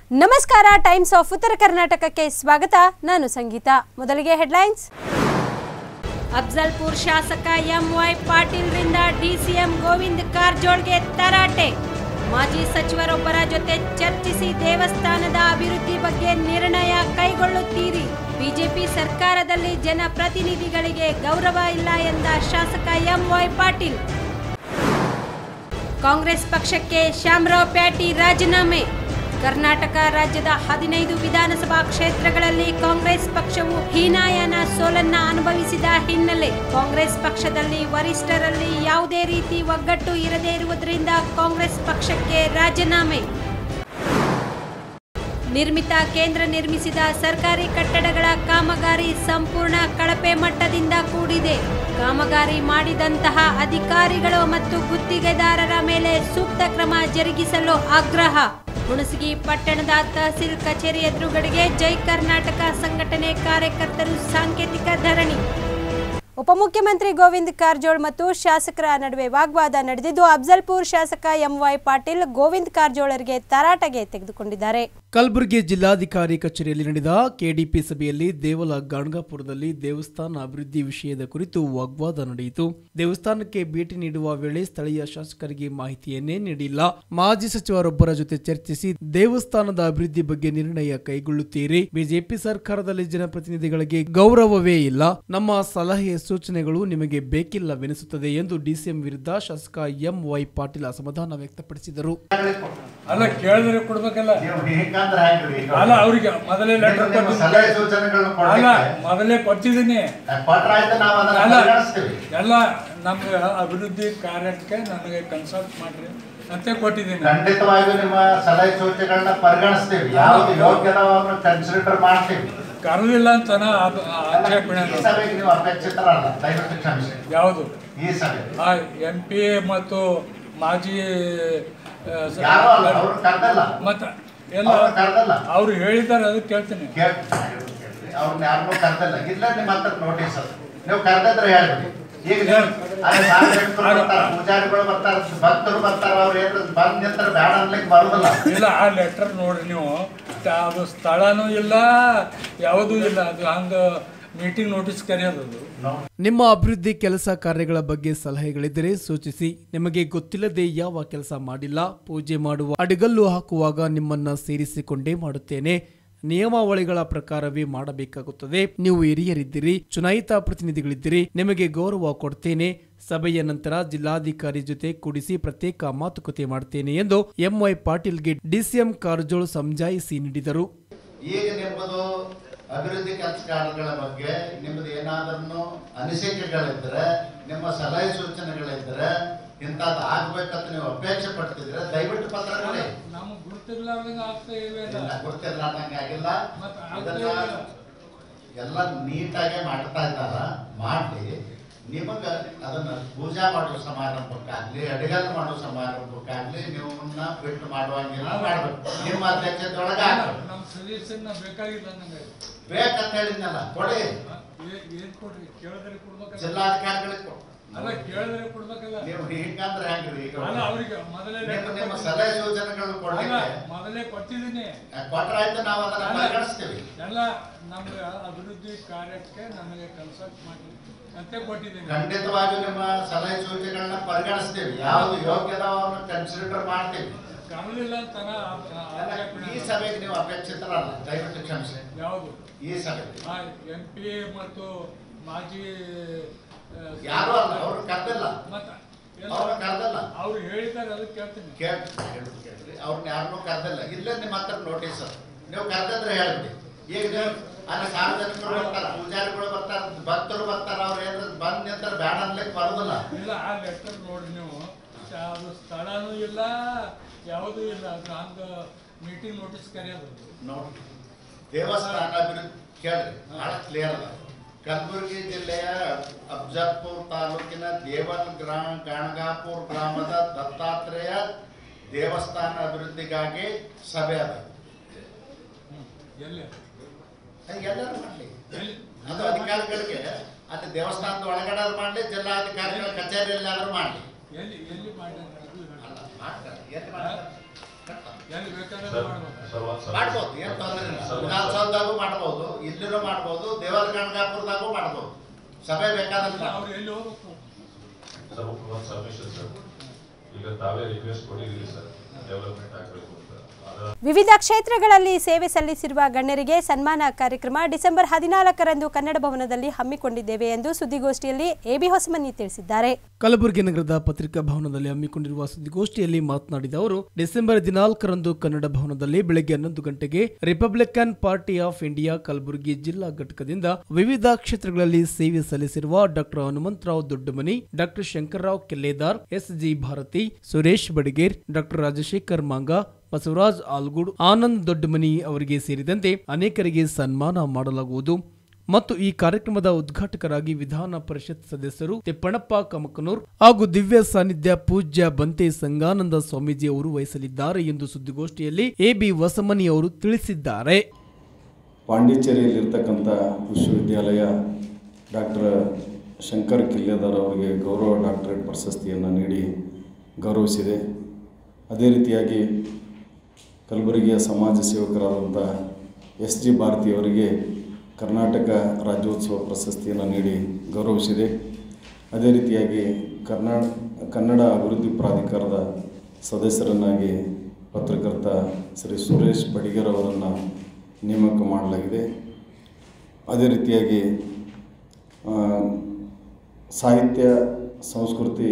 ನಮಸ್ಕಾರ times of ಉತ್ತರ ಕರ್ನಾಟಕಕ್ಕೆ ಸ್ವಾಗತ ನಾನು ಸಂಗೀತ ಮೊದಲಿಗೆ ಹೆಡ್ಲೈನ್ಸ್ ಅಫ್ಜಲ್ಪುರ್ ಶಾಸಕ ಎಂವೈ ಪಾಟೀಲ್ರಿಂದ ಡಿಸಿಎಂ ಗೋವಿಂದ್ ಕಾರಜೋಳ್ಗೆ ತರಾಟೆ ಮಾಜಿ ಸಚಿವರೊಬ್ಬರ ಜೊತೆ ಚರ್ಚಿಸಿ ದೇವಸ್ಥಾನದ ಅಭಿವೃದ್ಧಿ ಬಗ್ಗೆ ನಿರ್ಣಯ ಕೈಗೊಳ್ಳುತ್ತೀರಿ ಬಿಜೆಪಿ ಸರ್ಕಾರದಲ್ಲಿ ಜನಪ್ರತಿನಿಧಿಗಳಿಗೆ ಗೌರವ ಇಲ್ಲ ಎಂದ ಶಾಸಕ ಎಂವೈ ಪಾಟೀಲ್ ಕಾಂಗ್ರೆಸ್ ಪಕ್ಷಕ್ಕೆ ಶ್ಯಾಮರಾವ್ ಪ್ಯಾಟಿ ರಾಜೀನಾಮೆ ಕರ್ನಾಟಕ ರಾಜ್ಯದ ಹದಿನೈದು ವಿಧಾನಸಭಾ ಕ್ಷೇತ್ರಗಳಲ್ಲಿ ಕಾಂಗ್ರೆಸ್ ಪಕ್ಷವು ಹೀನಾಯನ ಸೋಲನ್ನ ಅನುಭವಿಸಿದ ಹಿನ್ನೆಲೆ ಕಾಂಗ್ರೆಸ್ ಪಕ್ಷದಲ್ಲಿ ವರಿಷ್ಠರಲ್ಲಿ ಯಾವುದೇ ರೀತಿ ಒಗ್ಗಟ್ಟು ಇರದೇ ಇರುವುದರಿಂದ ಕಾಂಗ್ರೆಸ್ ಪಕ್ಷಕ್ಕೆ ರಾಜೀನಾಮೆ ನಿರ್ಮಿತ ಕೇಂದ್ರ ನಿರ್ಮಿಸಿದ ಸರ್ಕಾರಿ ಕಟ್ಟಡಗಳ ಕಾಮಗಾರಿ ಸಂಪೂರ್ಣ ಕಳಪೆ ಮಟ್ಟದಿಂದ ಕೂಡಿದೆ ಕಾಮಗಾರಿ ಮಾಡಿದಂತಹ ಅಧಿಕಾರಿಗಳು ಮತ್ತು ಗುತ್ತಿಗೆದಾರರ ಮೇಲೆ ಸೂಕ್ತ ಕ್ರಮ ಜರುಗಿಸಲು ಆಗ್ರಹ ಹುಣಸಗಿ ಪಟ್ಟಣದ ತಹಸೀಲ್ ಕಚೇರಿ ಎದುರುಗಡೆಗೆ ಜೈ ಕರ್ನಾಟಕ ಸಂಘಟನೆ ಕಾರ್ಯಕರ್ತರು ಸಾಂಕೇತಿಕ ಧರಣಿ ಉಪಮುಖ್ಯಮಂತ್ರಿ ಗೋವಿಂದ್ ಕಾರಜೋಳ್ ಮತ್ತು ಶಾಸಕರ ನಡುವೆ ವಾಗ್ವಾದ ನಡೆದಿದ್ದು ಅಫ್ಜಲ್ಪುರ್ ಶಾಸಕ ಎಂವೈ ಪಾಟೀಲ್ ಗೋವಿಂದ್ ಕಾರಜೋಳರಿಗೆ ತರಾಟೆಗೆ ತೆಗೆದುಕೊಂಡಿದ್ದಾರೆ ಕಲಬುರಗಿ ಜಿಲ್ಲಾಧಿಕಾರಿ ಕಚೇರಿಯಲ್ಲಿ ನಡೆದ ಕೆಡಿಪಿ ಸಭೆಯಲ್ಲಿ ದೇವಲ ಗಾಣಗಾಪುರದಲ್ಲಿ ದೇವಸ್ಥಾನ ಅಭಿವೃದ್ಧಿ ವಿಷಯದ ಕುರಿತು ವಾಗ್ವಾದ ನಡೆಯಿತು ದೇವಸ್ಥಾನಕ್ಕೆ ಭೇಟಿ ನೀಡುವ ವೇಳೆ ಸ್ಥಳೀಯ ಶಾಸಕರಿಗೆ ಮಾಹಿತಿಯನ್ನೇ ನೀಡಿಲ್ಲ ಮಾಜಿ ಸಚಿವರೊಬ್ಬರ ಜೊತೆ ಚರ್ಚಿಸಿ ದೇವಸ್ಥಾನದ ಅಭಿವೃದ್ಧಿ ಬಗ್ಗೆ ನಿರ್ಣಯ ಕೈಗೊಳ್ಳುತ್ತೀರಿ ಬಿಜೆಪಿ ಸರ್ಕಾರದಲ್ಲಿ ಜನಪ್ರತಿನಿಧಿಗಳಿಗೆ ಗೌರವವೇ ಇಲ್ಲ ನಮ್ಮ ಸಲಹೆ ಸೂಚನೆಗಳು ನಿಮಗೆ ಬೇಕಿಲ್ಲವೆನಿಸುತ್ತದೆ ಎಂದು ಡಿಸಿಎಂ ವಿರುದ್ಧ ಶಾಸಕ ಎಂ ವೈ ಪಾಟೀಲ್ ಅಸಮಾಧಾನ ವ್ಯಕ್ತಪಡಿಸಿದರು ಅಲ್ಲ ಕೇಳಿದ್ರೆ ಕೊಡ್ಬೇಕಲ್ಲ ನೀವು ಹಿಂಗಂದ್ರೆ ಹೆಂಗ್ರಿ ಈಗ? ಅಲ್ಲ ಅವ್ರಿಗೆ ಮೊದಲೇ ನೀವು ಲೆಟರ್ ನಿಮ್ಮ ಸಲಹೆ ಸೂಚನೆಗಳನ್ನ ಅಲ್ಲ ಕೊಡ್ಲಿಕ್ಕೆ ಮೊದಲೇ ಕೊಟ್ಟಿದ್ದೀನಿ ಕೊಟ್ರ ಆಯ್ತು ನಾವು ಅದನ್ನ ಅಲ್ಲ ಪರಿಗಣಿಸ್ತೀವಿ ಎಲ್ಲ ನಮ್ಗೆ ಅಭಿವೃದ್ಧಿ ಕಾರ್ಯಕ್ಕೆ ನನಗೆ ಕನ್ಸಲ್ಟ್ ಮಾಡ್ರಿ ಅಂತ ಕೊಟ್ಟಿದ್ದೀನಿ ಖಂಡಿತವಾಗಿಯೂ ನಿಮ್ಮ ಸಲಹೆ ಸೂಚನೆಗಳನ್ನ ಪರಿಗಣಿಸ್ತೀವಿ ಯಾವ್ದು ಯೋಗ್ಯದವನ್ನು ಕನ್ಸಿಡರ್ ಮಾಡ್ತೀವಿ ಕರೆದಿಲ್ಲ ಅಂತ ನಾ ಅದು ಆಕ್ಷೇಪಣೆ ಈ ಸಭೆಗೆ ನೀವು ಅಪೇಕ್ಷಿತರಲ್ಲ ದಯವಿಟ್ಟು ಕ್ಷಮಿಸಿ ಯಾವುದು ಈ ಸಭೆ ಆ ಎಂ ಪಿ ಮತ್ತು ಮಾಜಿ ಆ, ಸ- ಯಾರೋ ಅಲ್ಲ ಅವ್ರು ಕರ್ದಲ್ಲ ಮತ್ತ ಎಲ್ಲ ಅವ್ರು ಕರ್ದಲ್ಲ ಅವ್ರು ಹೇಳಿದ್ದಾರೆ ಅದು ಕೇಳ್ತೀನಿ ಕೇಳ್ ಕೇಳ್ರಿ. ಅವ್ರನ್ನ ಯಾರನ್ನೂ ಕರ್ದಲ್ಲ ಇಲ್ಲ ನಿಮ್ಮ ಹತ್ರ ನೋಟಿಸ್ ಅದು ನೀವು ಕರ್ದಿದ್ರೆ ಹೇಳ್ಬಿಡಿ ಈಗ ನೀವು ಅಲ್ಲಿ ಸಾರ್ವಜನಿಕರು ಬರ್ತಾರ ಪೂಜಾರಿಗಳು ಬರ್ತಾರ ಭಕ್ತರು ಬರ್ತಾರ ಅವ್ರು ಏನಾದ್ರು ಬಂದ್ ನಿಂತರ ಬೇಡ ಅನ್ಲಿಕ್ಕೆ ಬರುದಿಲ್ಲ ಇಲ್ಲ ಆ ಲೆಟರ್ ನೋಡ್ರಿ ನೀವು ತ- ಅದು ಸ್ಥಳನೂ ಇಲ್ಲ ಯಾವುದೂ ಇಲ್ಲ ಅದು ಹಂಗೆ ಮೀಟಿಂಗ್ ನೋಟಿಸ್ ಕರೆಯೋದು ಅದು ನಾವು ನಿಮ್ಮ ಅಭಿವೃದ್ಧಿ ಕೆಲಸ ಕಾರ್ಯಗಳ ಬಗ್ಗೆ ಸಲಹೆಗಳಿದ್ದರೆ ಸೂಚಿಸಿ ನಿಮಗೆ ಗೊತ್ತಿಲ್ಲದೆ ಯಾವ ಕೆಲಸ ಮಾಡಿಲ್ಲ ಪೂಜೆ ಮಾಡುವ ಅಡಿಗಲ್ಲು ಹಾಕುವಾಗ ನಿಮ್ಮನ್ನ ಸೇರಿಸಿಕೊಂಡೇ ಮಾಡುತ್ತೇನೆ ನಿಯಮಾವಳಿಗಳ ಪ್ರಕಾರವೇ ಮಾಡಬೇಕಾಗುತ್ತದೆ ನೀವು ಹಿರಿಯರಿದ್ದೀರಿ ಚುನಾಯಿತ ಪ್ರತಿನಿಧಿಗಳಿದ್ದೀರಿ ನಿಮಗೆ ಗೌರವ ಕೊಡ್ತೇನೆ ಸಭೆಯ ನಂತರ ಜಿಲ್ಲಾಧಿಕಾರಿ ಜೊತೆ ಕೂಡಿಸಿ ಪ್ರತ್ಯೇಕ ಮಾತುಕತೆ ಮಾಡ್ತೇನೆ ಎಂದು ಎಂವೈ ಪಾಟೀಲ್ಗೆ ಡಿಸಿಎಂ ಕಾರಜೋಳ್ ಸಮಜಾಯಿಸಿ ನೀಡಿದರು ಈಗ ನಿಮ್ಮದು ಅಭಿವೃದ್ಧಿ ಕೆಲಸ ಕಾರ್ಯಗಳ ಬಗ್ಗೆ ನಿಮ್ಮದು ಏನಾದ್ರೂ ಅನಿಸಿಕೆಗಳಿದ್ರೆ ನಿಮ್ಮ ಸಲಹೆ ಸೂಚನೆಗಳಿದ್ರೆ ಇಂಥದ್ದು ಆಗ್ಬೇಕಂತ ನೀವು ಅಪೇಕ್ಷೆ ಪಡ್ತಿದ್ರೆ ದಯವಿಟ್ಟು ಪತ್ರ ಕೊಡಿ ನಮಗೆ ಗುರುತಿರ್ಲಾರ್ದಂಗೆ ಆಗ್ತಾ ಇವೆ ಇಲ್ಲ ಗೊತ್ತಿರ್ಲಾರ್ದಂಗೆ ಆಗಿಲ್ಲ ಮತ್ತೆ ಆಗ್ತಾ ಇದನ್ನ ಇಲ್ಲ. ಎಲ್ಲ ನೀಟಾಗಿ ಮಾಡ್ತಾ ಇದ್ದಾರ ಮಾಡ್ಲಿ ನಿಮಗ ಅದನ್ನ ಪೂಜಾ ಮಾಡೋ ಸಮಾರಂಭಕ್ಕಾಗ್ಲಿ ಅಡಿಗಲ್ ಮಾಡೋ ಸಮಾರಂಭಕ್ಕಾಗ್ಲಿ ನೀವು ಮುನ್ನ ಬಿಟ್ಟು ಮಾಡುವಂಗಿಲ್ಲ ಮಾಡ್ಬೇಕು ನಿಮ್ಮ ಅಧ್ಯಕ್ಷತೆಯೊಳಗೆ ಆಗ್ಬೇಕು ನಮ್ಮ ಸದಸ್ಯನ ಬೇಕಾಗಿಲ್ಲ ನಂಗೆ ಬೇಕಂತ ಹೇಳಿದ್ನಲ್ಲ ಕೊಡಿ ಏನ್ ಕೊಡ್ರಿ ಕೇಳಿದ್ರೆ ಕೊಡ್ಬೇಕಲ್ಲ ಜಿಲ್ಲಾಧಿಕಾರಿಗಳಿಗೆ ಕೊಡಿ ಅಲ್ಲ ಕೇಳಿದ್ರೆ ಕೊಡ್ಬೇಕಲ್ಲ ನೀವು ಹಿಂಗಂದ್ರೆ ಹೆಂಗ್ರಿ ಈಗ ಅಲ್ಲ ಅವ್ರಿಗೆ ಮೊದಲೇ ನಿಮ್ಮ letter ನಿಮ್ಮ ಕೊಟ್ಟಿದ್ದೀನಿ. ಸಲಹೆ ಸೂಚನೆಗಳು ಅಲ್ಲ ಕೊಡ್ಲಿಕ್ಕೆ ಮೊದಲೇ ಕೊಟ್ಟಿದ್ದೀನಿ ಕೊಟ್ರಾಯ್ತು ನಾವು ಅದನ್ನ ಅಲ್ಲ. ಪರಿಗಣಿಸ್ತೀವಿ ಎಲ್ಲ ನಮ್ಗೆ ಅಭಿವೃದ್ಧಿ ಕಾರ್ಯಕ್ಕೆ ನಮಗೆ ಕನ್ಸಲ್ಟ್ ಮಾಡಿ ಅಂತ ಕೊಟ್ಟಿದ್ದೀನಿ ಖಂಡಿತವಾಗಿ ನಿಮ್ಮ ಸಲಹೆ ಸೂಚನೆಗಳನ್ನ ಪರಿಗಣಿಸ್ತೀವಿ ಯಾವ್ದು ಯೋಗ್ಯದವನ್ನು ಕನ್ಸಿಡರ್ ಮಾಡ್ತೀವಿ ಕರಲಿಲ್ಲ ಅಂತ ನಾ ಆ- ಅಲ್ಲ, ಆಕ್ಷೇಪಣೆ ಈ ಸಭೆಗೆ ನೀವು ಅಪೇಕ್ಷಿತರಲ್ಲ ದಯವಿಟ್ಟು ಕ್ಷಮಿಸಿ ಯಾವುದು ಈ ಸಭೆ ಆ ಎಂ ಪಿ ಮತ್ತು ಮಾಜಿ ಆ, ಯಾರು ಅಲ್ಲ ಅವ್ರು ಕರ್ದಿಲ್ಲ ಮತ್ತ ಎಲ್ಲ ಅವ್ರು ಕರ್ದಲ್ಲ ಅವ್ರು ಹೇಳಿದ್ದಾರೆ ಅದಕ್ಕೆ ಕೇಳ್ತೀನಿ ಕೇಳಿ ಕೇಳ್ರಿ ಅವ್ರನ್ನ ಯಾರನ್ನೂ ಕರ್ದಿಲ್ಲ ಇಲ್ಲೇ ನಿಮ್ಮ ಹತ್ರ ನೋಟಿಸ್ ನೀವು ಕರ್ದಿದ್ರೆ ಹೇಳ್ಬಿಡಿ ಈಗ ನೀವು ಅಲ್ಲಿ ಸಾರ್ವಜನಿಕರು ಬರ್ತಾರ ಪೂಜಾರಿಗಳು ಬರ್ತಾರ ಭಕ್ತರು ಬರ್ತಾರ ಅವ್ರು ಏನಾದ್ರು ಬಂದ್ ನಿಂತರ ಬೇಡ ಅನ್ಲಿಕ್ಕೆ ಬರುದಿಲ್ಲ ಇಲ್ಲ ಆ ಲೆಟರ್ ನೋಡ್ರಿ ನೀವು ಸ- ಅದು ಸ್ಥಳನೂ ಇಲ್ಲ ಯಾವುದೂ ಇಲ್ಲ ಅದು ಹಂಗ ಮೀಟಿಂಗ್ ನೋಟಿಸ್ ಕರೆಯೋದು ಅದು. ನೋಡಿ ದೇವಸ್ಥಾನ ಅಭಿವೃದ್ಧಿ ಕೇಳ್ರಿ ಬಹಳ ಕ್ಲಿಯರ್ ಅದ ಕಲಬುರಗಿ ಜಿಲ್ಲೆಯ ಅಫ್ಜಲ್ಪುರ್ ತಾಲೂಕಿನ ದೇವಲ್ ಗ್ರಾ ಗಾಣಗಾಪುರ್ ಗ್ರಾಮದ ದತ್ತಾತ್ರೇಯ ದೇವಸ್ಥಾನ ಅಭಿವೃದ್ಧಿಗಾಗಿ ಸಭೆ ಅದ ಹ್ಮ್. ಎಲ್ಲಿ ಅದು ಎಲ್ಲರೂ ಮಾಡಲಿ ಎಲ್ಲಿ ಅದು ಅಧಿಕಾರಿಗಳಿಗೆ ಅಲ್ಲಿ ದೇವಸ್ಥಾನದ ಒಳಗಡೆ ಮಾಡಲಿ ಜಿಲ್ಲಾಧಿಕಾರಿಗಳ ಕಚೇರಿಯಲ್ಲಿ ಆದ್ರೂ ಮಾಡಲಿ ಎಲ್ಲಿ ಎಲ್ಲಿ ಮಾಡಿ ಅಲ್ಲ ಮಾಡ್ತಾರೆ ಎಲ್ಲಿ ಮಾಡ್ತಾರೆ ಎಲ್ಲಿ ಬೇಕಾದ್ರೆ ಸರ್ ಮಾಡ್ಬೋದು ಸರ್ ಒಂದು ಸರ್ ಮಾಡ್ಬೋದು ಏನು ತೊಂದರೆ ಇಲ್ಲ ವಿಧಾನಸೌಧದಾಗೂ ಮಾಡ್ಬೋದು ಇಲ್ಲಿನೂ ಮಾಡ್ಬೋದು ದೇವರ ಗಣಗಾಪುರದಾಗೂ ಮಾಡ್ಬೋದು ಸಭೆ ಬೇಕಾದಂತ ಅವ್ರು ಎಲ್ಲಿ ಹೋಗ್ಬೇಕು ಸರ್ ಒಂದು ಸಬ್ಮಿಷನ್ ಸರ್ ಈಗ ತಾವೇ ರಿಕ್ವೆಸ್ಟ್ ಕೊಟ್ಟಿದ್ದೀರಿ ಸರ್ ಡೆವಲಪ್ಮೆಂಟ್ ಆಗಬೇಕು ಅಂತ ಅದರ ವಿವಿಧ ಕ್ಷೇತ್ರಗಳಲ್ಲಿ ಸೇವೆ ಸಲ್ಲಿಸಿರುವ ಗಣ್ಯರಿಗೆ ಸನ್ಮಾನ ಕಾರ್ಯಕ್ರಮ ಡಿಸೆಂಬರ್ ಹದಿನಾಲ್ಕರಂದು ಕನ್ನಡ ಭವನದಲ್ಲಿ ಹಮ್ಮಿಕೊಂಡಿದ್ದೇವೆ ಎಂದು ಸುದ್ದಿಗೋಷ್ಠಿಯಲ್ಲಿ ಎಬಿ ಹೊಸಮನಿ ತಿಳಿಸಿದ್ದಾರೆ ಕಲಬುರಗಿ ನಗರದ ಪತ್ರಿಕಾ ಭವನದಲ್ಲಿ ಹಮ್ಮಿಕೊಂಡಿರುವ ಸುದ್ದಿಗೋಷ್ಠಿಯಲ್ಲಿ ಮಾತನಾಡಿದ ಅವರು ಡಿಸೆಂಬರ್ ಹದಿನಾಲ್ಕರಂದು ಕನ್ನಡ ಭವನದಲ್ಲಿ ಬೆಳಗ್ಗೆ ಹನ್ನೊಂದು ಗಂಟೆಗೆ republican party of India Kalaburagi ಜಿಲ್ಲಾ ಘಟಕದಿಂದ ವಿವಿಧ ಕ್ಷೇತ್ರಗಳಲ್ಲಿ ಸೇವೆ ಸಲ್ಲಿಸಿರುವ doctor Hanumantharao Doddamani doctor Shankarrao Kelledar S G Bharati Suresh Badiger doctor Rajashekhar Manga Basavaraj Algud Anand Doddamani ಅವರಿಗೆ ಸೇರಿದಂತೆ ಅನೇಕರಿಗೆ ಸನ್ಮಾನ ಮಾಡಲಾಗುವುದು ಮತ್ತು ಈ ಕಾರ್ಯಕ್ರಮದ ಉದ್ಘಾಟಕರಾಗಿ ವಿಧಾನ ಪರಿಷತ್ ಸದಸ್ಯರು ತಿಪ್ಪಣಪ್ಪ ಕಮಕನೂರ್ ಹಾಗೂ ದಿವ್ಯ ಸಾನ್ನಿಧ್ಯ ಪೂಜ್ಯ ಬಂತೆ ಸಂಗಾನಂದ ಸ್ವಾಮೀಜಿ ಅವರು ವಹಿಸಲಿದ್ದಾರೆ ಎಂದು ಸುದ್ದಿಗೋಷ್ಠಿಯಲ್ಲಿ ಎಬಿ ವಸಮನಿ ಅವರು ತಿಳಿಸಿದ್ದಾರೆ ಪಾಂಡಿಚೇರಿಯಲ್ಲಿರ್ತಕ್ಕಂಥ ವಿಶ್ವವಿದ್ಯಾಲಯ ಡಾಕ್ಟರ್ ಶಂಕರ್ ಕಿಲ್ಲೆದಾರ್ ಅವರಿಗೆ ಗೌರವ ಡಾಕ್ಟರೇಟ್ ಪ್ರಶಸ್ತಿಯನ್ನು ನೀಡಿ ಗೌರವಿಸಿದೆ ಅದೇ ರೀತಿಯಾಗಿ ಕಲಬುರಗಿಯ ಸಮಾಜ ಸೇವಕರಾದಂಥ ಎಸ್ ಜಿ ಭಾರತಿ ಅವರಿಗೆ ಕರ್ನಾಟಕ ರಾಜ್ಯೋತ್ಸವ ಪ್ರಶಸ್ತಿಯನ್ನು ನೀಡಿ ಗೌರವಿಸಿದೆ ಅದೇ ರೀತಿಯಾಗಿ ಕರ್ನಾಟ ಕನ್ನಡ ಅಭಿವೃದ್ಧಿ ಪ್ರಾಧಿಕಾರದ ಸದಸ್ಯರನ್ನಾಗಿ ಪತ್ರಕರ್ತ ಶ್ರೀ ಸುರೇಶ್ ಬಡಿಗರ್ ಅವರನ್ನು ನೇಮಕ ಮಾಡಲಾಗಿದೆ ಅದೇ ರೀತಿಯಾಗಿ ಆ, ಸಾಹಿತ್ಯ ಸಂಸ್ಕೃತಿ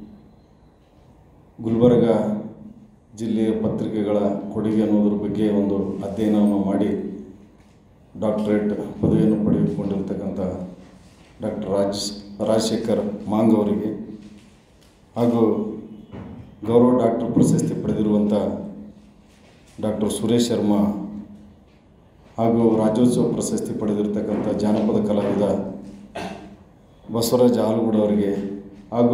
ಗುಲ್ಬರ್ಗ ಜಿಲ್ಲೆಯ ಪತ್ರಿಕೆಗಳ ಕೊಡುಗೆ ಅನ್ನೋದ್ರ ಬಗ್ಗೆ ಒಂದು ಅಧ್ಯಯನವನ್ನು ಮಾಡಿ ಡಾಕ್ಟರೇಟ್ ಪದವಿಯನ್ನು ಪಡೆದುಕೊಂಡಿರ್ತಕ್ಕಂಥ ಡಾಕ್ಟರ್ ರಾಜ್ ರಾಜಶೇಖರ್ ಮಾಂಗ್ ಅವರಿಗೆ ಹಾಗೂ ಗೌರವ ಡಾಕ್ಟರ್ ಪ್ರಶಸ್ತಿ ಪಡೆದಿರುವಂಥ ಡಾಕ್ಟರ್ ಸುರೇಶ್ ಶರ್ಮಾ ಹಾಗೂ ರಾಜ್ಯೋತ್ಸವ ಪ್ರಶಸ್ತಿ ಪಡೆದಿರ್ತಕ್ಕಂಥ ಜಾನಪದ ಕಲಾವಿದ ಬಸವರಾಜ ಆಲಗೂಡ ಅವರಿಗೆ ಹಾಗೂ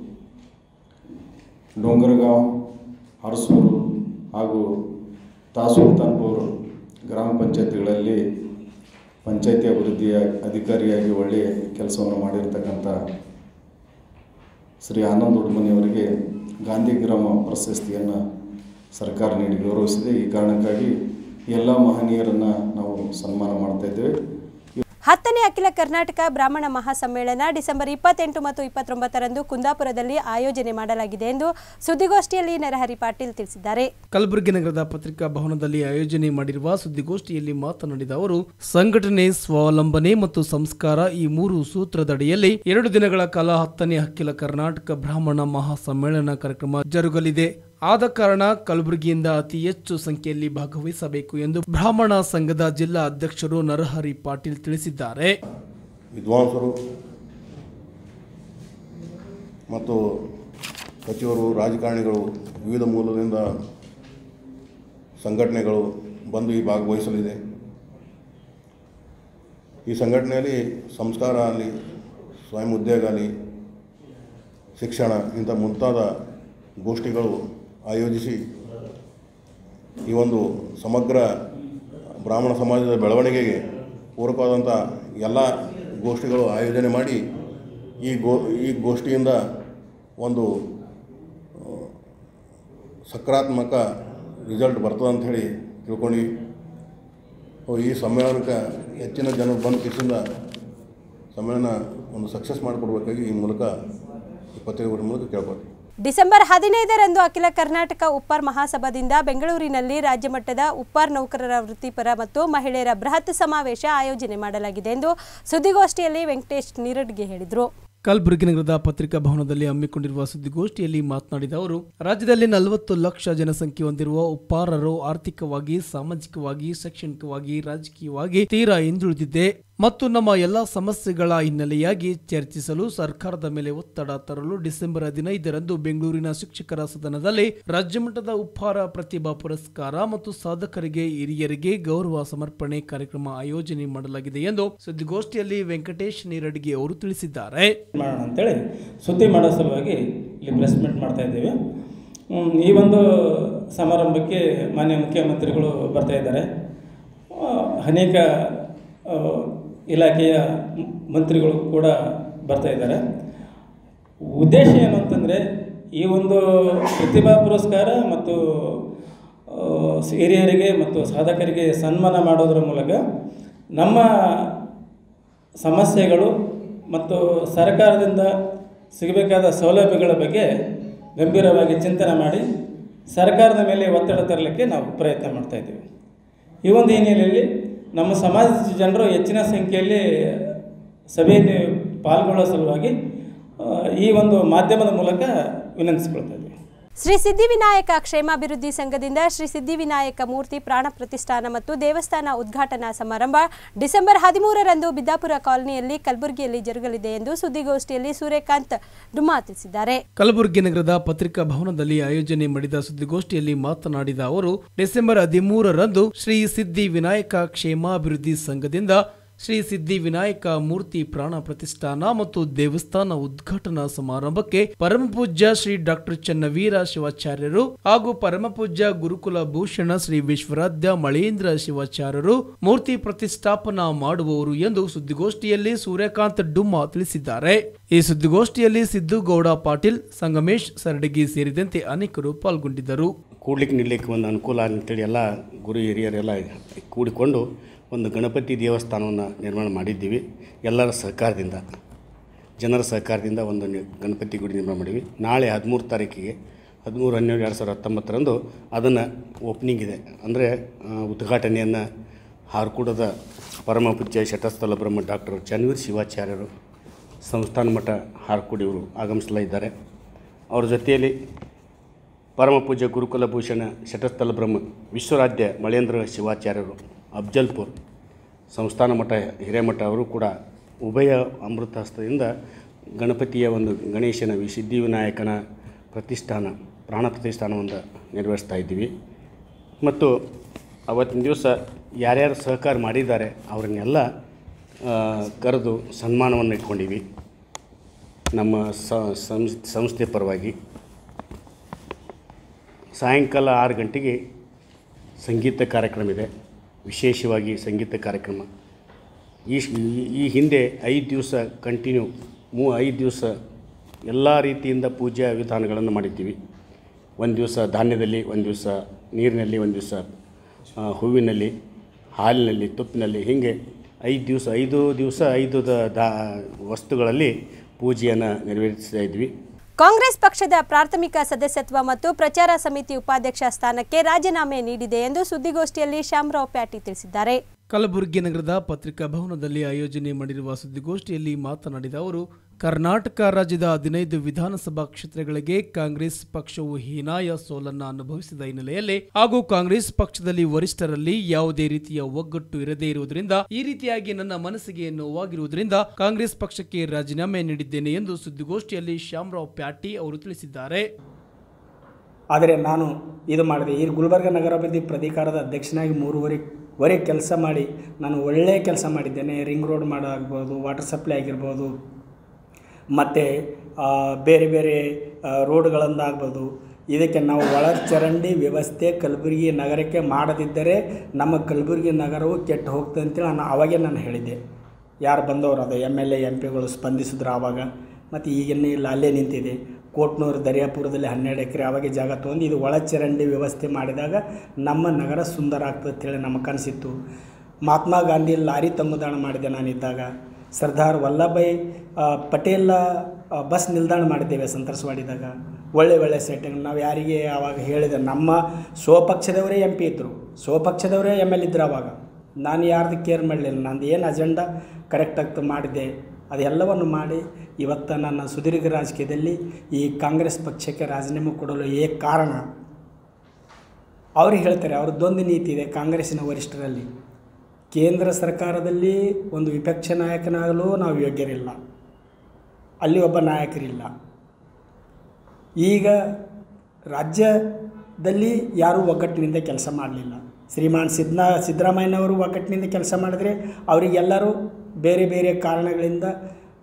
ಡೋಂಗರಗಾಂವ್ ಹರಸೂರು ಹಾಗೂ ತಾಸುಲ್ತಾನ್ಪುರ್ ಗ್ರಾಮ ಪಂಚಾಯತಿಗಳಲ್ಲಿ ಪಂಚಾಯತಿ ಅಭಿವೃದ್ಧಿಯ ಅಧಿಕಾರಿಯಾಗಿ ಒಳ್ಳೆಯ ಕೆಲಸವನ್ನು ಮಾಡಿರ್ತಕ್ಕಂಥ ಶ್ರೀ ಆನಂದ್ ಉಡುಮನಿಯವರಿಗೆ ಗಾಂಧಿ ಗ್ರಾಮ ಪ್ರಶಸ್ತಿಯನ್ನು ಸರ್ಕಾರ ನೀಡಿ ಗೌರವಿಸಿದೆ ಈ ಕಾರಣಕ್ಕಾಗಿ ಎಲ್ಲ ಮಹನೀಯರನ್ನು ನಾವು ಸನ್ಮಾನ ಮಾಡ್ತಾ ಇದ್ದೇವೆ ಹತ್ತನೇ ಅಖಿಲ ಕರ್ನಾಟಕ ಬ್ರಾಹ್ಮಣ ಮಹಾಸಮ್ಮೇಳನ ಡಿಸೆಂಬರ್ ಇಪ್ಪತ್ತೆಂಟು ಮತ್ತು ಇಪ್ಪತ್ತೊಂಬತ್ತರಂದು ಕುಂದಾಪುರದಲ್ಲಿ ಆಯೋಜನೆ ಮಾಡಲಾಗಿದೆ ಎಂದು ಸುದ್ದಿಗೋಷ್ಠಿಯಲ್ಲಿ ನರಹರಿ ಪಾಟೀಲ್ ತಿಳಿಸಿದ್ದಾರೆ ಕಲಬುರಗಿ ನಗರದ ಪತ್ರಿಕಾ ಭವನದಲ್ಲಿ ಆಯೋಜನೆ ಮಾಡಿರುವ ಸುದ್ದಿಗೋಷ್ಠಿಯಲ್ಲಿ ಮಾತನಾಡಿದ ಅವರು ಸಂಘಟನೆ ಸ್ವಾವಲಂಬನೆ ಮತ್ತು ಸಂಸ್ಕಾರ ಈ ಮೂರು ಸೂತ್ರದಡಿಯಲ್ಲಿ ಎರಡು ದಿನಗಳ ಕಾಲ ಹತ್ತನೇ ಅಖಿಲ ಕರ್ನಾಟಕ ಬ್ರಾಹ್ಮಣ ಮಹಾಸಮ್ಮೇಳನ ಕಾರ್ಯಕ್ರಮ ಜರುಗಲಿದೆ ಆದ ಕಾರಣ ಕಲಬುರಗಿಯಿಂದ ಅತಿ ಹೆಚ್ಚು ಸಂಖ್ಯೆಯಲ್ಲಿ ಭಾಗವಹಿಸಬೇಕು ಎಂದು ಬ್ರಾಹ್ಮಣ ಸಂಘದ ಜಿಲ್ಲಾ ಅಧ್ಯಕ್ಷರು ನರಹರಿ ಪಾಟೀಲ್ ತಿಳಿಸಿದ್ದಾರೆ ವಿದ್ವಾಂಸರು ಮತ್ತು ಸಚಿವರು ರಾಜಕಾರಣಿಗಳು ವಿವಿಧ ಮೂಲದಿಂದ ಸಂಘಟನೆಗಳು ಬಂದು ಈ ಭಾಗವಹಿಸಲಿದೆ ಈ ಸಂಘಟನೆಯಲ್ಲಿ ಸಂಸ್ಕಾರ ಆಗಲಿ ಸ್ವಯಂ ಉದ್ಯೋಗ ಆಗಲಿ ಶಿಕ್ಷಣ ಇಂಥ ಮುಂತಾದ ಗೋಷ್ಠಿಗಳು ಆಯೋಜಿಸಿ ಈ ಒಂದು ಸಮಗ್ರ ಬ್ರಾಹ್ಮಣ ಸಮಾಜದ ಬೆಳವಣಿಗೆಗೆ ಪೂರಕವಾದಂಥ ಎಲ್ಲ ಗೋಷ್ಠಿಗಳು ಆಯೋಜನೆ ಮಾಡಿ ಈ ಗೋ ಈ ಗೋಷ್ಠಿಯಿಂದ ಒಂದು ಆ, ಸಕಾರಾತ್ಮಕ ರಿಸಲ್ಟ್ ಬರ್ತದೆ ಅಂಥೇಳಿ ತಿಳ್ಕೊಂಡು ಈ ಸಮ್ಮೇಳನಕ್ಕೆ ಹೆಚ್ಚಿನ ಜನರು ಬಂದು ಕಿಸಿಂದ ಸಮ್ಮೇಳನ ಒಂದು ಸಕ್ಸಸ್ ಮಾಡಿಕೊಡ್ಬೇಕಾಗಿ ಈ ಮೂಲಕ ಈ ಪತ್ರಿಕೆಗಳ ಮೂಲಕ ಕೇಳ್ಕೊಳ್ತೀವಿ ಡಿಸೆಂಬರ್ ಹದಿನೈದರಂದು ಅಖಿಲ ಕರ್ನಾಟಕ ಉಪ್ಪಾರ್ ಮಹಾಸಭಾದಿಂದ ಬೆಂಗಳೂರಿನಲ್ಲಿ ರಾಜ್ಯ ಮಟ್ಟದ ಉಪ್ಪಾರ್ ನೌಕರರ ವೃತ್ತಿಪರ ಮತ್ತು ಮಹಿಳೆಯರ ಬೃಹತ್ ಸಮಾವೇಶ ಆಯೋಜನೆ ಮಾಡಲಾಗಿದೆ ಎಂದು ಸುದ್ದಿಗೋಷ್ಠಿಯಲ್ಲಿ ವೆಂಕಟೇಶ್ ನೀರಡ್ಗೆ ಹೇಳಿದರು ಕಲಬುರಗಿ ನಗರದ ಪತ್ರಿಕಾ ಭವನದಲ್ಲಿ ಹಮ್ಮಿಕೊಂಡಿರುವ ಸುದ್ದಿಗೋಷ್ಠಿಯಲ್ಲಿ ಮಾತನಾಡಿದ ಅವರು ರಾಜ್ಯದಲ್ಲಿ ನಲವತ್ತು ಲಕ್ಷ ಜನಸಂಖ್ಯೆ ಹೊಂದಿರುವ ಉಪ್ಪಾರರು ಆರ್ಥಿಕವಾಗಿ ಸಾಮಾಜಿಕವಾಗಿ ಶೈಕ್ಷಣಿಕವಾಗಿ ರಾಜಕೀಯವಾಗಿ ತೀರಾ ಹಿಂದುಳಿದಿದೆ ಮತ್ತು ನಮ್ಮ ಎಲ್ಲಾ ಸಮಸ್ಯೆಗಳ ಹಿನ್ನೆಲೆಯಾಗಿ ಚರ್ಚಿಸಲು ಸರ್ಕಾರದ ಮೇಲೆ ಒತ್ತಡ ತರಲು ಡಿಸೆಂಬರ್ ಹದಿನೈದರಂದು ಬೆಂಗಳೂರಿನ ಶಿಕ್ಷಕರ ಸದನದಲ್ಲಿ ರಾಜ್ಯಮಟ್ಟದ ಉಪ್ಪಾರ ಪ್ರತಿಭಾ ಪುರಸ್ಕಾರ ಮತ್ತು ಸಾಧಕರಿಗೆ ಹಿರಿಯರಿಗೆ ಗೌರವ ಸಮರ್ಪಣೆ ಕಾರ್ಯಕ್ರಮ ಆಯೋಜನೆ ಮಾಡಲಾಗಿದೆ ಎಂದು ಸುದ್ದಿಗೋಷ್ಠಿಯಲ್ಲಿ ವೆಂಕಟೇಶ್ ನೀರಡ್ಗಿ ಅವರು ತಿಳಿಸಿದ್ದಾರೆ ಮಾಡೋಣ ಅಂತೇಳಿ ಸುದ್ದಿ ಮಾಡೋ ಸಲುವಾಗಿ ಇಲ್ಲಿ ಪ್ರೆಸ್ ಮೀಟ್ ಮಾಡ್ತಾ ಇದ್ದೀವಿ ಹ್ಮ್, ಈ ಒಂದು ಸಮಾರಂಭಕ್ಕೆ ಮಾನ್ಯ ಮುಖ್ಯಮಂತ್ರಿಗಳು ಬರ್ತಾ ಇದ್ದಾರೆ ಆ, ಅನೇಕ ಆ, ಇಲಾಖೆಯ ಮ್- ಮಂತ್ರಿಗಳು ಕೂಡ ಬರ್ತಾ ಇದ್ದಾರೆ ಉದ್ದೇಶ ಏನು ಅಂತಂದರೆ ಈ ಒಂದು ಪ್ರತಿಭಾ ಪುರಸ್ಕಾರ ಮತ್ತು ಆ, ಆ, ಹಿರಿಯರಿಗೆ ಮತ್ತು ಸಾಧಕರಿಗೆ ಸನ್ಮಾನ ಮಾಡೋದ್ರ ಮೂಲಕ ನಮ್ಮ ಸಮಸ್ಯೆಗಳು ಮತ್ತು ಸರ್ಕಾರದಿಂದ ಸಿಗಬೇಕಾದ ಸೌಲಭ್ಯಗಳ ಬಗ್ಗೆ ಗಂಭೀರವಾಗಿ ಚಿಂತನೆ ಮಾಡಿ ಸರ್ಕಾರದ ಮೇಲೆ ಒತ್ತಡ ತರಲಿಕ್ಕೆ ನಾವು ಪ್ರಯತ್ನ ಮಾಡ್ತಾಯಿದ್ದೀವಿ ಈ ಒಂದು ಹಿನ್ನೆಲೆಯಲ್ಲಿ ನಮ್ಮ ಸಮಾಜದ ಜನರು ಹೆಚ್ಚಿನ ಸಂಖ್ಯೆಯಲ್ಲಿ ಸಭೆಯಲ್ಲಿ ಪಾಲ್ಗೊಳ್ಳೋ ಸಲುವಾಗಿ ಆ, ಈ ಒಂದು ಮಾಧ್ಯಮದ ಮೂಲಕ ವಿನಂತಿಸಿಕೊಳ್ತಾ ಇದ್ದೀವಿ ಶ್ರೀ ಸಿದ್ಧಿವಿನಾಯಕ ಕ್ಷೇಮಾಭಿವೃದ್ಧಿ ಸಂಘದಿಂದ ಶ್ರೀ ಸಿದ್ಧಿವಿನಾಯಕ ಮೂರ್ತಿ ಪ್ರಾಣ ಪ್ರತಿಷ್ಠಾನ ಮತ್ತು ದೇವಸ್ಥಾನ ಉದ್ಘಾಟನಾ ಸಮಾರಂಭ ಡಿಸೆಂಬರ್ ಹದಿಮೂರರಂದು ಬಿದ್ದಾಪುರ ಕಾಲನಿಯಲ್ಲಿ ಕಲಬುರಗಿಯಲ್ಲಿ ಜರುಗಲಿದೆ ಎಂದು ಸುದ್ದಿಗೋಷ್ಠಿಯಲ್ಲಿ ಸೂರ್ಯಕಾಂತ್ ಡುಮಾ ತಿಳಿಸಿದ್ದಾರೆ ಕಲಬುರಗಿ ನಗರದ ಪತ್ರಿಕಾ ಭವನದಲ್ಲಿ ಆಯೋಜನೆ ಮಾಡಿದ ಸುದ್ದಿಗೋಷ್ಠಿಯಲ್ಲಿ ಮಾತನಾಡಿದ ಅವರು ಡಿಸೆಂಬರ್ ಹದಿಮೂರರಂದು ಶ್ರೀ ಸಿದ್ಧಿ ವಿನಾಯಕ ಕ್ಷೇಮಾಭಿವೃದ್ಧಿ ಸಂಘದಿಂದ ಶ್ರೀ ಸಿದ್ಧಿ ವಿನಾಯಕ ಮೂರ್ತಿ ಪ್ರಾಣ ಪ್ರತಿಷ್ಠಾನ ಮತ್ತು ದೇವಸ್ಥಾನ ಉದ್ಘಾಟನಾ ಸಮಾರಂಭಕ್ಕೆ ಪರಮಪೂಜ್ಯ ಶ್ರೀ ಡಾಕ್ಟರ್ ಚನ್ನವೀರ ಶಿವಾಚಾರ್ಯರು ಹಾಗೂ ಪರಮಪೂಜ್ಯ ಗುರುಕುಲ ಭೂಷಣ ಶ್ರೀ ವಿಶ್ವರಾಧ್ಯ ಮಳೇಂದ್ರ ಶಿವಾಚಾರ್ಯರು ಮೂರ್ತಿ ಪ್ರತಿಷ್ಠಾಪನಾ ಮಾಡುವವರು ಎಂದು ಸುದ್ದಿಗೋಷ್ಠಿಯಲ್ಲಿ ಸೂರ್ಯಕಾಂತ್ ಡುಮ್ಮಾ ತಿಳಿಸಿದ್ದಾರೆ ಈ ಸುದ್ದಿಗೋಷ್ಠಿಯಲ್ಲಿ ಸಿದ್ದುಗೌಡ ಪಾಟೀಲ್ ಸಂಗಮೇಶ್ ಸರಡಗಿ ಸೇರಿದಂತೆ ಅನೇಕರು ಪಾಲ್ಗೊಂಡಿದ್ದರು ಕೂಡ್ಲಿಕ್ಕೆ ನಿಲ್ಲಕ್ಕೆ ಒಂದು ಅನುಕೂಲ ಅಂತೇಳಿ ಎಲ್ಲ ಗುರು ಹಿರಿಯರೆಲ್ಲ ಕೂಡಿಕೊಂಡು ಒಂದು ಗಣಪತಿ ದೇವಸ್ಥಾನವನ್ನು ನಿರ್ಮಾಣ ಮಾಡಿದ್ದೀವಿ ಎಲ್ಲರ ಸಹಕಾರದಿಂದ ಜನರ ಸಹಕಾರದಿಂದ ಒಂದು ನಿ- ಗಣಪತಿ ಗುಡಿ ನಿರ್ಮಾಣ ಮಾಡಿದ್ವಿ ನಾಳೆ ಹದಿಮೂರು ತಾರೀಕಿಗೆ ಹದಿಮೂರು ಹನ್ನೆರಡು ಎರಡು ಸಾವಿರದ ಹತ್ತೊಂಬತ್ತರಂದು ಅದನ್ನು ಓಪನಿಂಗ್ ಇದೆ ಅಂದರೆ ಉದ್ಘಾಟನೆಯನ್ನು ಹಾರ್ಕೂಡದ ಪರಮ ಪೂಜ್ಯ ಶಟಸ್ಥಲ ಬ್ರಹ್ಮ ಡಾಕ್ಟರ್ ಚನ್ವೀರ್ ಶಿವಾಚಾರ್ಯರು ಸಂಸ್ಥಾನ ಮಠ ಹಾರ್ಕೂಡಿ ಇವರು ಆಗಮಿಸಲಿದ್ದಾರೆ ಅವ್ರ ಜೊತೆಯಲ್ಲಿ ಪರಮ ಪೂಜ್ಯ ಗುರುಕುಲ ಭೂಷಣ ಶಟಸ್ಥಲ ಬ್ರಹ್ಮ ವಿಶ್ವರಾಧ್ಯ ಮಳೇಂದ್ರ ಶಿವಾಚಾರ್ಯರು ಅಫ್ಜಲ್ಪುರ್ ಸಂಸ್ಥಾನ ಮಠ ಹಿರೇಮಠ ಅವರು ಕೂಡ ಉಭಯ ಅಮೃತ ಹಸ್ತದಿಂದ ಗಣಪತಿಯ ಒಂದು ಗಣೇಶನ ವಿ ಸಿದ್ಧಿವಿನಾಯಕನ ಪ್ರತಿಷ್ಠಾನ ಪ್ರಾಣ ಪ್ರತಿಷ್ಠಾನವನ್ನು ನೆರವೇರಿಸ್ತಾ ಇದ್ದೀವಿ ಮತ್ತು ಅವತ್ತಿನ ದಿವಸ ಯಾರ್ಯಾರು ಸಹಕಾರ ಮಾಡಿದ್ದಾರೆ ಅವರನ್ನೆಲ್ಲ ಆ, ಕರೆದು ಸನ್ಮಾನವನ್ನು ಇಟ್ಕೊಂಡಿವಿ ನಮ್ಮ ಸ- ಸಂಸ್- ಸಂಸ್ಥೆ ಪರವಾಗಿ ಸಾಯಂಕಾಲ ಆರು ಗಂಟೆಗೆ ಸಂಗೀತ ಕಾರ್ಯಕ್ರಮ ಇದೆ ವಿಶೇಷವಾಗಿ ಸಂಗೀತ ಕಾರ್ಯಕ್ರಮ ಈ ಈ- ಈ ಹಿಂದೆ ಐದು ದಿವಸ ಕಂಟಿನ್ಯೂ ಮೂ ಐದು ದಿವಸ ಎಲ್ಲ ರೀತಿಯಿಂದ ಪೂಜಾ ವಿಧಾನಗಳನ್ನು ಮಾಡಿದ್ದೀವಿ ಒಂದು ದಿವಸ ಧಾನ್ಯದಲ್ಲಿ ಒಂದು ದಿವಸ ನೀರಿನಲ್ಲಿ ಒಂದು ದಿವಸ ಆ, ಹೂವಿನಲ್ಲಿ ಹಾಲಿನಲ್ಲಿ ತುಪ್ಪಿನಲ್ಲಿ ಹೀಗೆ ಐದು ದಿವಸ ಐದು ದಿವಸ ಐದು ದ ದಾ ವಸ್ತುಗಳಲ್ಲಿ ಪೂಜೆಯನ್ನು ನೆರವೇರಿಸ್ತಾ ಇದ್ವಿ ಕಾಂಗ್ರೆಸ್ ಪಕ್ಷದ ಪ್ರಾಥಮಿಕ ಸದಸ್ಯತ್ವ ಮತ್ತು ಪ್ರಚಾರ ಸಮಿತಿ ಉಪಾಧ್ಯಕ್ಷ ಸ್ಥಾನಕ್ಕೆ ರಾಜೀನಾಮೆ ನೀಡಿದೆ ಎಂದು ಸುದ್ದಿಗೋಷ್ಠಿಯಲ್ಲಿ ಶ್ಯಾಮರಾವ್ ಪ್ಯಾಟಿ ತಿಳಿಸಿದ್ದಾರೆ ಕಲಬುರಗಿ ನಗರದ ಪತ್ರಿಕಾ ಭವನದಲ್ಲಿ ಆಯೋಜನೆ ಮಾಡಿರುವ ಸುದ್ದಿಗೋಷ್ಠಿಯಲ್ಲಿ ಮಾತನಾಡಿದ ಅವರು ಕರ್ನಾಟಕ ರಾಜ್ಯದ ಹದಿನೈದು ವಿಧಾನಸಭಾ ಕ್ಷೇತ್ರಗಳಿಗೆ ಕಾಂಗ್ರೆಸ್ ಪಕ್ಷವು ಹೀನಾಯ ಸೋಲನ್ನ ಅನುಭವಿಸಿದ ಹಿನ್ನೆಲೆಯಲ್ಲಿ ಹಾಗೂ ಕಾಂಗ್ರೆಸ್ ಪಕ್ಷದಲ್ಲಿ ವರಿಷ್ಠರಲ್ಲಿ ಯಾವುದೇ ರೀತಿಯ ಒಗ್ಗಟ್ಟು ಇರದೇ ಇರುವುದರಿಂದ ಈ ರೀತಿಯಾಗಿ ನನ್ನ ಮನಸ್ಸಿಗೆ ನೋವಾಗಿರುವುದರಿಂದ ಕಾಂಗ್ರೆಸ್ ಪಕ್ಷಕ್ಕೆ ರಾಜೀನಾಮೆ ನೀಡಿದ್ದೇನೆ ಎಂದು ಸುದ್ದಿಗೋಷ್ಠಿಯಲ್ಲಿ ಶ್ಯಾಮರಾವ್ ಪ್ಯಾಟಿ ಅವರು ತಿಳಿಸಿದ್ದಾರೆ ಆದರೆ ನಾನು ಇದು ಮಾಡಿದೆ ಈ ಗುಲ್ಬರ್ಗ ನಗರಾಭಿವೃದ್ಧಿ ಪ್ರಾಧಿಕಾರದ ಅಧ್ಯಕ್ಷನಾಗಿ ಮೂರುವರೆ ವರೆ ಕೆಲಸ ಮಾಡಿ ನಾನು ಒಳ್ಳೆಯ ಕೆಲಸ ಮಾಡಿದ್ದೇನೆ ರಿಂಗ್ ರೋಡ್ ಮಾಡೋದಾಗ್ಬೋದು ವಾಟರ್ ಸಪ್ಲೈ ಆಗಿರ್ಬೋದು ಮತ್ತು ಬೇರೆ ಬೇರೆ ರೋಡ್ಗಳನ್ನಾಗ್ಬೋದು ಇದಕ್ಕೆ ನಾವು ಒಳಚರಂಡಿ ವ್ಯವಸ್ಥೆ ಕಲಬುರಗಿ ನಗರಕ್ಕೆ ಮಾಡದಿದ್ದರೆ ನಮ್ಮ ಕಲಬುರಗಿ ನಗರವು ಕೆಟ್ಟು ಹೋಗ್ತದೆ ಅಂತೇಳಿ ನಾನು ಅವಾಗೇ ನಾನು ಹೇಳಿದ್ದೆ ಯಾರು ಬಂದವರು ಅದು ಎಮ್ ಎಲ್ ಎ ಎಂ ಪಿಗಳು ಸ್ಪಂದಿಸಿದ್ರು ಆವಾಗ ಮತ್ತು ಈಗಿನ ಇಲ್ಲ ಅಲ್ಲೇ ನಿಂತಿದೆ ಕೋಟ್ನೂರು ದರ್ಯಾಪುರದಲ್ಲಿ ಹನ್ನೆರಡು ಎಕರೆ ಅವಾಗೆ ಜಾಗ ತೊಗೊಂಡು ಇದು ಒಳಚರಂಡಿ ವ್ಯವಸ್ಥೆ ಮಾಡಿದಾಗ ನಮ್ಮ ನಗರ ಸುಂದರ ಆಗ್ತದೆ ಅಂತೇಳಿ ನಮ್ಮ ಕನಸಿತ್ತು ಮಹಾತ್ಮ ಗಾಂಧಿ ಲಾರಿ ತಂಗುದಾಣ ಮಾಡಿದೆ ನಾನಿದ್ದಾಗ ಸರ್ದಾರ್ ವಲ್ಲಭಾಯ್ ಆ, ಪಟೇಲ್ ಆ, ಬಸ್ ನಿಲ್ದಾಣ ಮಾಡಿದ್ದೇವೆ ಸಂತರ್ಸವಾಡಿದಾಗ ಒಳ್ಳೆ ಒಳ್ಳೆ ಸೆಟ್ಟಿಂಗ್ ನಾವು ಯಾರಿಗೆ ಆವಾಗ ಹೇಳಿದೆ ನಮ್ಮ ಸ್ವಪಕ್ಷದವರೇ ಎಂ ಪಿ ಇದ್ದರು ಸ್ವಪಕ್ಷದವರೇ ಎಮ್ ಎಲ್ ಇದ್ದರು ಆವಾಗ ನಾನು ಯಾರ್ದು ಕೇರ್ ಮಾಡಲಿಲ್ಲ ನಂದು ಏನು ಅಜೆಂಡಾ ಕರೆಕ್ಟಾಗಿ ಮಾಡಿದ್ದೆ ಅದೆಲ್ಲವನ್ನು ಮಾಡಿ ಇವತ್ತು ನನ್ನ ಸುದೀರ್ಘ ರಾಜಕೀಯದಲ್ಲಿ ಈ ಕಾಂಗ್ರೆಸ್ ಪಕ್ಷಕ್ಕೆ ರಾಜೀನಾಮೆ ಕೊಡಲು ಏಕ ಕಾರಣ ಅವ್ರಿಗೆ ಹೇಳ್ತಾರೆ ಅವ್ರದ್ದೊಂದು ನೀತಿ ಇದೆ ಕಾಂಗ್ರೆಸ್ಸಿನ ವರಿಷ್ಠರಲ್ಲಿ ಕೇಂದ್ರ ಸರ್ಕಾರದಲ್ಲಿ ಒಂದು ವಿಪಕ್ಷ ನಾಯಕನಾಗಲು ನಾವು ಯೋಗ್ಯರಿಲ್ಲ ಅಲ್ಲಿ ಒಬ್ಬ ನಾಯಕರಿಲ್ಲ ಈಗ ರಾಜ್ಯದಲ್ಲಿ ಯಾರೂ ಒಗ್ಗಟ್ಟಿನಿಂದ ಕೆಲಸ ಮಾಡಲಿಲ್ಲ ಶ್ರೀಮಾನ್ ಸಿದ್ನಾ ಸಿದ್ದರಾಮಯ್ಯನವರು ಒಗ್ಗಟ್ಟಿನಿಂದ ಕೆಲಸ ಮಾಡಿದ್ರೆ ಅವರಿಗೆಲ್ಲರೂ ಬೇರೆ ಬೇರೆ ಕಾರಣಗಳಿಂದ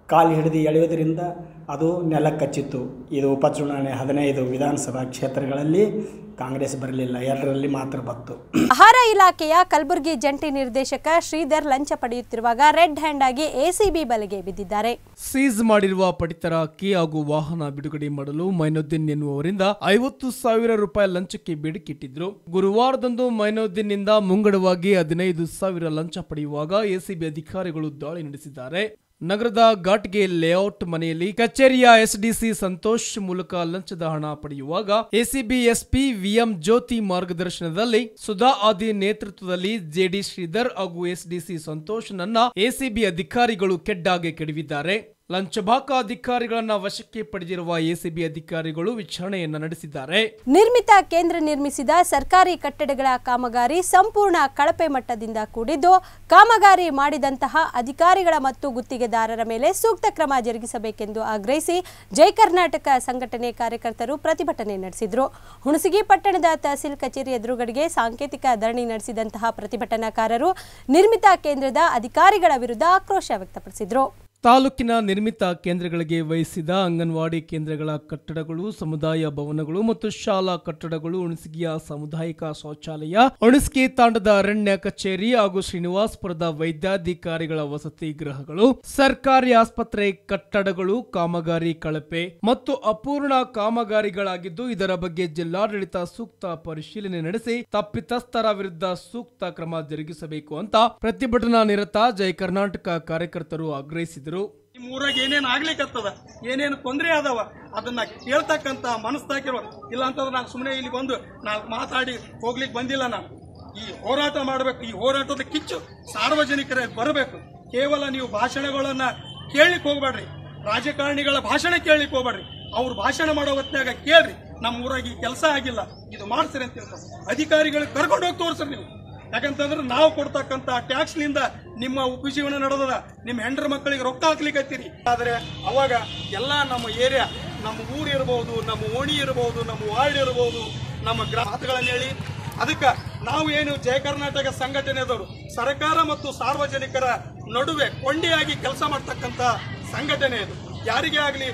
ಕಾಲು ಹಿಡಿದು ಎಳೆಯೋದ್ರಿಂದ ಅದು ನೆಲಕ್ಕೆ ಕಚ್ಚಿತ್ತು ಇದು ಉಪಚುನಾವಣೆ ಹದಿನೈದು ವಿಧಾನಸಭಾ ಕ್ಷೇತ್ರಗಳಲ್ಲಿ ಕಾಂಗ್ರೆಸ್ ಬರಲಿಲ್ಲ ಎರಡರಲ್ಲಿ ಮಾತ್ರ ಬಂತು ಆಹಾರ ಇಲಾಖೆಯ ಕಲಬುರಗಿ ಜಂಟಿ ನಿರ್ದೇಶಕ ಶ್ರೀಧರ್ ಲಂಚ ಪಡೆಯುತ್ತಿರುವಾಗ ರೆಡ್ ಹ್ಯಾಂಡ್ ಆಗಿ ಎಸಿಬಿ ಬಲೆಗೆ ಬಿದ್ದಿದ್ದಾರೆ ಸೀಸ್ ಮಾಡಿರುವ ಪಡಿತರ ಅಕ್ಕಿ ಹಾಗೂ ವಾಹನ ಬಿಡುಗಡೆ ಮಾಡಲು ಮೈನುದ್ದೀನ್ ಎನ್ನುವವರಿಂದ ಐವತ್ತು ಸಾವಿರ ರೂಪಾಯಿ ಲಂಚಕ್ಕೆ ಬೇಡಿಕೆಟ್ಟಿದ್ರು ಗುರುವಾರದಂದು ಮೈನುದ್ದೀನ್ನಿಂದ ಮುಂಗಡವಾಗಿ ಹದಿನೈದು ಸಾವಿರ ಲಂಚ ಪಡೆಯುವಾಗ ಎಸಿಬಿ ಅಧಿಕಾರಿಗಳು ದಾಳಿ ನಡೆಸಿದ್ದಾರೆ ನಗರದ ಘಾಟ್ಗೆ ಲೇಔಟ್ ಮನೆಯಲ್ಲಿ ಕಚೇರಿಯ ಎಸ್ಡಿಸಿ ಸಂತೋಷ್ ಮೂಲಕ ಲಂಚದ ಹಣ ಪಡೆಯುವಾಗ ಎಸಿಬಿ ಎಸ್ಪಿ ವಿಎಂ ಜ್ಯೋತಿ ಮಾರ್ಗದರ್ಶನದಲ್ಲಿ ಸುಧಾ ಆದಿ ನೇತೃತ್ವದಲ್ಲಿ ಜೆಡಿ ಶ್ರೀಧರ್ ಹಾಗೂ ಎಸ್ಡಿಸಿ ಸಂತೋಷ್ ನನ್ನ ಎಸಿಬಿ ಅಧಿಕಾರಿಗಳು ಕೆಡ್ಡಾಗೆ ಕೆಡವಿದ್ದಾರೆ ಲಂಚಬಾಕ ಅಧಿಕಾರಿಗಳನ್ನ ವಶಕ್ಕೆ ಪಡೆದಿರುವ ಎಸಿಬಿ ಅಧಿಕಾರಿಗಳು ವಿಚಾರಣೆಯನ್ನ ನಡೆಸಿದ್ದಾರೆ ನಿರ್ಮಿತ ಕೇಂದ್ರ ನಿರ್ಮಿಸಿದ ಸರ್ಕಾರಿ ಕಟ್ಟಡಗಳ ಕಾಮಗಾರಿ ಸಂಪೂರ್ಣ ಕಳಪೆ ಮಟ್ಟದಿಂದ ಕೂಡಿದ್ದು ಕಾಮಗಾರಿ ಮಾಡಿದಂತಹ ಅಧಿಕಾರಿಗಳ ಮತ್ತು ಗುತ್ತಿಗೆದಾರರ ಮೇಲೆ ಸೂಕ್ತ ಕ್ರಮ ಜರುಗಿಸಬೇಕೆಂದು ಆಗ್ರಹಿಸಿ ಜೈ ಕರ್ನಾಟಕ ಸಂಘಟನೆ ಕಾರ್ಯಕರ್ತರು ಪ್ರತಿಭಟನೆ ನಡೆಸಿದರು ಹುಣಸಗಿ ಪಟ್ಟಣದ ತಹಸೀಲ್ ಕಚೇರಿ ಎದುರುಗಡೆಗೆ ಸಾಂಕೇತಿಕ ಧರಣಿ ನಡೆಸಿದಂತಹ ಪ್ರತಿಭಟನಾಕಾರರು ನಿರ್ಮಿತ ಕೇಂದ್ರದ ಅಧಿಕಾರಿಗಳ ವಿರುದ್ಧ ಆಕ್ರೋಶ ವ್ಯಕ್ತಪಡಿಸಿದರು ತಾಲೂಕಿನ ನಿರ್ಮಿತ ಕೇಂದ್ರಗಳಿಗೆ ವಹಿಸಿದ ಅಂಗನವಾಡಿ ಕೇಂದ್ರಗಳ ಕಟ್ಟಡಗಳು ಸಮುದಾಯ ಭವನಗಳು ಮತ್ತು ಶಾಲಾ ಕಟ್ಟಡಗಳು ಉಣಸಗಿಯ ಸಾಮುದಾಯಿಕ ಶೌಚಾಲಯ ಉಣಸಗಿ ತಾಂಡದ ಅರಣ್ಯ ಕಚೇರಿ ಹಾಗೂ ಶ್ರೀನಿವಾಸಪುರದ ವೈದ್ಯಾಧಿಕಾರಿಗಳ ವಸತಿ ಗೃಹಗಳು ಸರ್ಕಾರಿ ಆಸ್ಪತ್ರೆ ಕಟ್ಟಡಗಳು ಕಾಮಗಾರಿ ಕಳಪೆ ಮತ್ತು ಅಪೂರ್ಣ ಕಾಮಗಾರಿಗಳಾಗಿದ್ದು ಇದರ ಬಗ್ಗೆ ಜಿಲ್ಲಾಡಳಿತ ಸೂಕ್ತ ಪರಿಶೀಲನೆ ನಡೆಸಿ ತಪ್ಪಿತಸ್ಥರ ವಿರುದ್ಧ ಸೂಕ್ತ ಕ್ರಮ ಜರುಗಿಸಬೇಕು ಅಂತ ಪ್ರತಿಭಟನಾ ನಿರತ ಜೈ ಕರ್ನಾಟಕ ಕಾರ್ಯಕರ್ತರು ಆಗ್ರಹಿಸಿದರು ನಿಮ್ಮ ಊರಾಗ ಏನೇನು ಆಗ್ಲಿಕ್ಕತ್ತದ ಏನೇನು ತೊಂದರೆ ಅದಾವ ಅದನ್ನ ಕೇಳ್ತಕ್ಕಂತ ಮನಸ್ಸಾಕಿರೋ ಇಲ್ಲ ಅಂತಂದ್ರೆ ನಾನು ಸುಮ್ಮನೆ ಇಲ್ಲಿ ಬಂದು ನಾಲ್ಕು ಮಾತಾಡಿ ಹೋಗ್ಲಿಕ್ಕೆ ಬಂದಿಲ್ಲ ನಾನು ಈ ಹೋರಾಟ ಮಾಡಬೇಕು ಈ ಹೋರಾಟದ ಕಿಚ್ಚು ಸಾರ್ವಜನಿಕರ ಬರಬೇಕು ಕೇವಲ ನೀವು ಭಾಷಣಗಳನ್ನ ಕೇಳಲಿಕ್ಕೆ ಹೋಗ್ಬೇಡ್ರಿ ರಾಜಕಾರಣಿಗಳ ಭಾಷಣ ಕೇಳಲಿಕ್ಕೆ ಹೋಗ್ಬೇಡ್ರಿ ಅವ್ರು ಭಾಷಣ ಮಾಡೋ ಹೊತ್ನಾಗ ಕೇಳ್ರಿ ನಮ್ಮ ಊರಾಗ ಈ ಕೆಲಸ ಆಗಿಲ್ಲ ಇದು ಮಾಡ್ತೀರಿ ಅಂತ ಹೇಳ್ತಾರೆ ಅಧಿಕಾರಿಗಳಿಗೆ ಕರ್ಕೊಂಡು ಹೋಗಿ ತೋರಿಸ್ರಿ ನೀವು ಯಾಕಂತಂದ್ರೆ ನಾವು ಕೊಡ್ತಕ್ಕಂತ ಟ್ಯಾಕ್ಸ್ ನಿಂದ ನಿಮ್ಮ ಉಪಜೀವನ ನಡೆದದ ನಿಮ್ಮ ಹೆಂಡ್ರ ಮಕ್ಕಳಿಗೆ ರೊಕ್ಕ ಹಾಕ್ಲಿಕ್ಕತ್ತೀರಿ ಆದ್ರೆ ಅವಾಗ ಎಲ್ಲಾ ನಮ್ಮ ಏರಿಯಾ ನಮ್ಮ ಊರು ಇರಬಹುದು ನಮ್ಮ ಓಣಿ ಇರಬಹುದು ನಮ್ಮ ವಾರ್ಡ್ ಇರಬಹುದು ನಮ್ಮ ಗ್ರಾ ಮಾತುಗಳನ್ನ ಹೇಳಿ ಅದಕ್ಕೆ ನಾವು ಏನು ಜಯ ಕರ್ನಾಟಕ ಸಂಘಟನೆದವರು ಸರ್ಕಾರ ಮತ್ತು ಸಾರ್ವಜನಿಕರ ನಡುವೆ ಕೊಂಡಿಯಾಗಿ ಕೆಲಸ ಮಾಡ್ತಕ್ಕಂತ ಸಂಘಟನೆ ಇದು ಯಾರಿಗೇ ಆಗಲಿ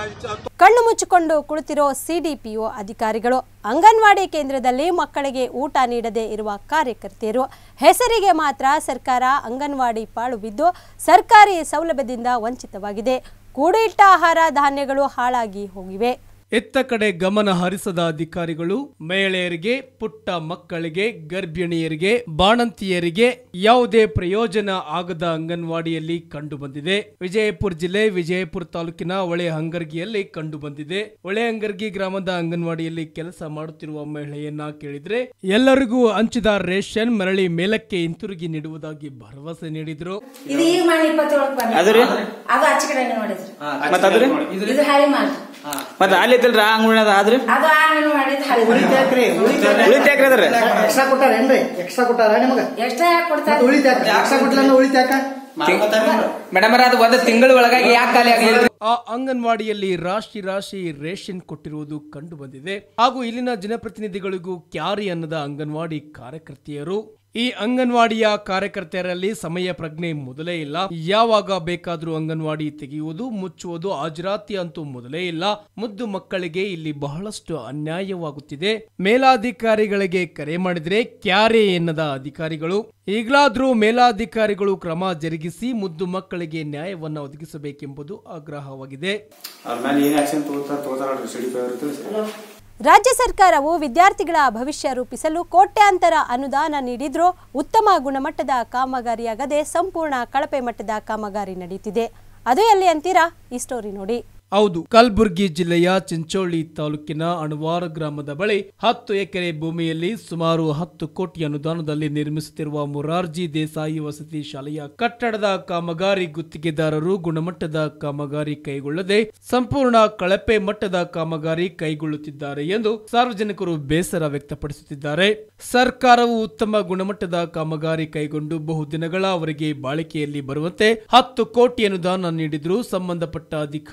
ಕಣ್ಣು ಮುಚ್ಚಿಕೊಂಡು ಕುಳಿತಿರೋ ಸಿಡಿಪಿಒ ಅಧಿಕಾರಿಗಳು ಅಂಗನವಾಡಿ ಕೇಂದ್ರದಲ್ಲಿ ಮಕ್ಕಳಿಗೆ ಊಟ ನೀಡದೇ ಇರುವ ಕಾರ್ಯಕರ್ತೆಯರು ಹೆಸರಿಗೆ ಮಾತ್ರ ಸರ್ಕಾರ ಅಂಗನವಾಡಿ ಪಾಳು ಬಿದ್ದು ಸರ್ಕಾರಿ ಸೌಲಭ್ಯದಿಂದ ವಂಚಿತವಾಗಿದೆ ಕೂಡಿಟ್ಟ ಆಹಾರ ಧಾನ್ಯಗಳು ಹಾಳಾಗಿ ಹೋಗಿವೆ ಎತ್ತ ಕಡೆ ಗಮನ ಹರಿಸದ ಅಧಿಕಾರಿಗಳು ಮಹಿಳೆಯರಿಗೆ ಪುಟ್ಟ ಮಕ್ಕಳಿಗೆ ಗರ್ಭಿಣಿಯರಿಗೆ ಬಾಣಂತಿಯರಿಗೆ ಯಾವುದೇ ಪ್ರಯೋಜನ ಆಗದ ಅಂಗನವಾಡಿಯಲ್ಲಿ ಕಂಡುಬಂದಿದೆ ವಿಜಯಪುರ ಜಿಲ್ಲೆ ವಿಜಯಪುರ ತಾಲೂಕಿನ ಒಳೆ ಹಂಗರ್ಗಿಯಲ್ಲಿ ಕಂಡುಬಂದಿದೆ ಒಳೆ ಹಂಗರ್ಗಿ ಗ್ರಾಮದ ಅಂಗನವಾಡಿಯಲ್ಲಿ ಕೆಲಸ ಮಾಡುತ್ತಿರುವ ಮಹಿಳೆಯನ್ನ ಕೇಳಿದ್ರೆ ಎಲ್ಲರಿಗೂ ಹಂಚಿದ ರೇಷನ್ ಮರಳಿ ಮೇಲಕ್ಕೆ ಹಿಂತಿರುಗಿ ನೀಡುವುದಾಗಿ ಭರವಸೆ ನೀಡಿದ್ರು ಇದು ಈಗ ಮಾಡಿ ಇಪ್ಪತ್ತೇಳಕ್ ಬಂದ ಅದ್ರಿ? ಅದು ಆಚೆ ನೋಡಿದ್ರಿ ಮತ್ತ ಅದ್ರಿ ಇದು ಹಾಳಿ ಮಾಡಿ ಮತ್ತ ಅಲ್ಲಿ ಐತಿಲ್ರಿ ಅಂಗಡಿ ಅದ ಆದ್ರಿ ಅದು ಆಂಗನ ಮಾಡಿದ್ ಹಾಳಿ ಉಳಿತಾಕ್ರಿ ಅದ್ರಿ ಎಕ್ಸ್ಟ್ರಾ ಕೊಟ್ಟಾರೇನ್ರಿ ಎಕ್ಸ್ಟ್ರಾ ಕೊಟ್ಟಾರ ನಿಮಗ ಎಕ್ಸ್ಟ್ರಾ ಯಾಕೆ ಕೊಡ್ತಾರೆ ಉಳಿತಾಕ ಎಕ್ಸ್ಟ್ರಾ ಕೊಟ್ಟಿಲ್ಲ ಅಂದ್ರೆ ಉಳಿತಾಕ ಮೇಡಮ್ ಅದು ಒಂದು ತಿಂಗಳ ಒಳಗಾಗಿ ಯಾಕೆ ಖಾಲಿ ಆಗ್ಲಿಲ್ಲ ಆ ಅಂಗನವಾಡಿಯಲ್ಲಿ ರಾಶಿ ರಾಶಿ ರೇಷನ್ ಕೊಟ್ಟಿರುವುದು ಕಂಡು ಬಂದಿದೆ ಹಾಗೂ ಇಲ್ಲಿನ ಜನಪ್ರತಿನಿಧಿಗಳಿಗೂ ಕ್ಯಾರಿ ಅನ್ನದ ಅಂಗನವಾಡಿ ಕಾರ್ಯಕರ್ತೆಯರು ಈ ಅಂಗನವಾಡಿಯ ಕಾರ್ಯಕರ್ತೆಯರಲ್ಲಿ ಸಮಯ ಪ್ರಜ್ಞೆ ಮೊದಲೇ ಇಲ್ಲ ಯಾವಾಗ ಬೇಕಾದ್ರೂ ಅಂಗನವಾಡಿ ತೆಗೆಯುವುದು ಮುಚ್ಚುವುದು ಹಾಜರಾತಿ ಅಂತೂ ಮೊದಲೇ ಇಲ್ಲ ಮುದ್ದು ಮಕ್ಕಳಿಗೆ ಇಲ್ಲಿ ಬಹಳಷ್ಟು ಅನ್ಯಾಯವಾಗುತ್ತಿದೆ ಮೇಲಾಧಿಕಾರಿಗಳಿಗೆ ಕರೆ ಮಾಡಿದ್ರೆ ಕ್ಯಾರೆ ಎನ್ನದ ಅಧಿಕಾರಿಗಳು ಈಗಲಾದ್ರೂ ಮೇಲಾಧಿಕಾರಿಗಳು ಕ್ರಮ ಜರುಗಿಸಿ ಮುದ್ದು ಮಕ್ಕಳಿಗೆ ನ್ಯಾಯವನ್ನ ಒದಗಿಸಬೇಕೆಂಬುದು ಆಗ್ರಹವಾಗಿದೆ ಅವ್ರ ಮೇಲೆ ಏನ್ ಆಕ್ಷನ್ ತಗೋತಾರ ತಗೋತಾರ ಸಿಡಿ ಪಿ ರಾಜ್ಯ ಸರ್ಕಾರವು ವಿದ್ಯಾರ್ಥಿಗಳ ಭವಿಷ್ಯ ರೂಪಿಸಲು ಕೋಟ್ಯಾಂತರ ಅನುದಾನ ನೀಡಿದ್ರೂ ಉತ್ತಮ ಗುಣಮಟ್ಟದ ಕಾಮಗಾರಿಯಾಗದೆ ಸಂಪೂರ್ಣ ಕಳಪೆ ಮಟ್ಟದ ಕಾಮಗಾರಿ ನಡೆಯುತ್ತಿದೆ ಅದು ಎಲ್ಲಿ ಅಂತೀರಾ ಈ ಸ್ಟೋರಿ ನೋಡಿ ಹೌದು ಕಲಬುರಗಿ ಜಿಲ್ಲೆಯ ಚಿಂಚೋಳಿ ತಾಲೂಕಿನ ಅಣವಾರ ಗ್ರಾಮದ ಬಳಿ ಹತ್ತು ಎಕರೆ ಭೂಮಿಯಲ್ಲಿ ಸುಮಾರು ಹತ್ತು ಕೋಟಿ ಅನುದಾನದಲ್ಲಿ ನಿರ್ಮಿಸುತ್ತಿರುವ ಮೊರಾರ್ಜಿ ದೇಸಾಯಿ ವಸತಿ ಶಾಲೆಯ ಕಟ್ಟಡದ ಕಾಮಗಾರಿ ಗುತ್ತಿಗೆದಾರರು ಗುಣಮಟ್ಟದ ಕಾಮಗಾರಿ ಕೈಗೊಳ್ಳದೆ ಸಂಪೂರ್ಣ ಕಳಪೆ ಮಟ್ಟದ ಕಾಮಗಾರಿ ಕೈಗೊಳ್ಳುತ್ತಿದ್ದಾರೆ ಎಂದು ಸಾರ್ವಜನಿಕರು ಬೇಸರ ವ್ಯಕ್ತಪಡಿಸುತ್ತಿದ್ದಾರೆ ಸರ್ಕಾರವು ಉತ್ತಮ ಗುಣಮಟ್ಟದ ಕಾಮಗಾರಿ ಕೈಗೊಂಡು ಬಹುದಿನಗಳ ಅವರಿಗೆ ಬಾಳಿಕೆಯಲ್ಲಿ ಬರುವಂತೆ ಹತ್ತು ಕೋಟಿ ಅನುದಾನ ನೀಡಿದ್ರು ಸಂಬಂಧಪಟ್ಟ ಅಧಿಕಾರಿಗಳು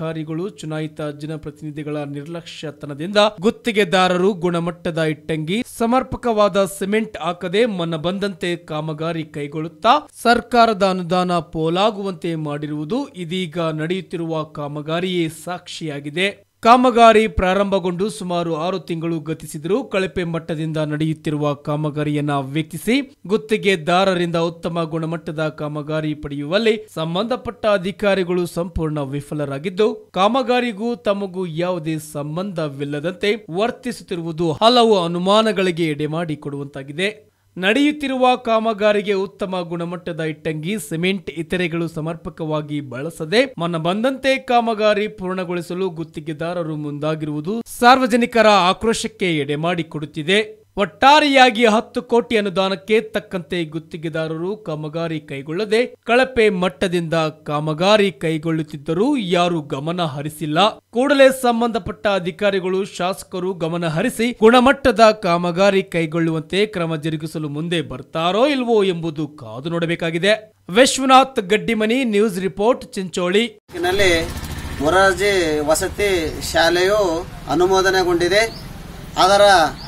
ಚುನಾಯಿತ ಜನಪ್ರತಿನಿಧಿಗಳ ನಿರ್ಲಕ್ಷ್ಯತನದಿಂದ ಗುತ್ತಿಗೆದಾರರು ಗುಣಮಟ್ಟದ ಇಟ್ಟಂಗಿ ಸಮರ್ಪಕವಾದ ಸಿಮೆಂಟ್ ಹಾಕದೆ ಮನ ಬಂದಂತೆ ಕಾಮಗಾರಿ ಕೈಗೊಳ್ಳುತ್ತಾ ಸರ್ಕಾರದ ಅನುದಾನ ಪೋಲಾಗುವಂತೆ ಮಾಡಿರುವುದು ಇದೀಗ ನಡೆಯುತ್ತಿರುವ ಕಾಮಗಾರಿಯೇ ಸಾಕ್ಷಿಯಾಗಿದೆ ಕಾಮಗಾರಿ ಪ್ರಾರಂಭಗೊಂಡು ಸುಮಾರು ಆರು ತಿಂಗಳು ಗತಿಸಿದರೂ ಕಳಪೆ ಮಟ್ಟದಿಂದ ನಡೆಯುತ್ತಿರುವ ಕಾಮಗಾರಿಯನ್ನ ವೀಕ್ಷಿಸಿ ಗುತ್ತಿಗೆದಾರರಿಂದ ಉತ್ತಮ ಗುಣಮಟ್ಟದ ಕಾಮಗಾರಿ ಪಡೆಯುವಲ್ಲಿ ಸಂಬಂಧಪಟ್ಟ ಅಧಿಕಾರಿಗಳು ಸಂಪೂರ್ಣ ವಿಫಲರಾಗಿದ್ದು ಕಾಮಗಾರಿಗೂ ತಮಗೂ ಯಾವುದೇ ಸಂಬಂಧವಿಲ್ಲದಂತೆ ವರ್ತಿಸುತ್ತಿರುವುದು ಹಲವು ಅನುಮಾನಗಳಿಗೆ ಎಡೆಮಾಡಿಕೊಡುವಂತಾಗಿದೆ ನಡೆಯುತ್ತಿರುವ ಕಾಮಗಾರಿಗೆ ಉತ್ತಮ ಗುಣಮಟ್ಟದ ಇಟ್ಟಂಗಿ ಸಿಮೆಂಟ್ ಇತರೆಗಳು ಸಮರ್ಪಕವಾಗಿ ಬಳಸದೆ ಮನ ಬಂದಂತೆ ಕಾಮಗಾರಿ ಪೂರ್ಣಗೊಳಿಸಲು ಗುತ್ತಿಗೆದಾರರು ಮುಂದಾಗಿರುವುದು ಸಾರ್ವಜನಿಕರ ಆಕ್ರೋಶಕ್ಕೆ ಎಡೆಮಾಡಿಕೊಡುತ್ತಿದೆ ಒಟ್ಟಾರೆಯಾಗಿ ಹತ್ತು ಕೋಟಿ ಅನುದಾನಕ್ಕೆ ತಕ್ಕಂತೆ ಗುತ್ತಿಗೆದಾರರು ಕಾಮಗಾರಿ ಕೈಗೊಳ್ಳದೆ ಕಳಪೆ ಮಟ್ಟದಿಂದ ಕಾಮಗಾರಿ ಕೈಗೊಳ್ಳುತ್ತಿದ್ದರೂ ಯಾರು ಗಮನ ಹರಿಸಿಲ್ಲ ಕೂಡಲೇ ಸಂಬಂಧಪಟ್ಟ ಅಧಿಕಾರಿಗಳು ಶಾಸಕರು ಗಮನ ಹರಿಸಿ ಗುಣಮಟ್ಟದ ಕಾಮಗಾರಿ ಕೈಗೊಳ್ಳುವಂತೆ ಕ್ರಮ ಜರುಗಿಸಲು ಮುಂದೆ ಬರ್ತಾರೋ ಇಲ್ವೋ ಎಂಬುದು ಕಾದು ನೋಡಬೇಕಾಗಿದೆ ವಿಶ್ವನಾಥ್ ಗಡ್ಡಿಮನಿ ನ್ಯೂಸ್ ರಿಪೋರ್ಟ್ ಚಿಂಚೋಳಿ ನಲ್ಲಿ ಮೊರಾರ್ಜಿ ವಸತಿ ಶಾಲೆಯು ಅನುಮೋದನೆಗೊಂಡಿದೆ ಅದರ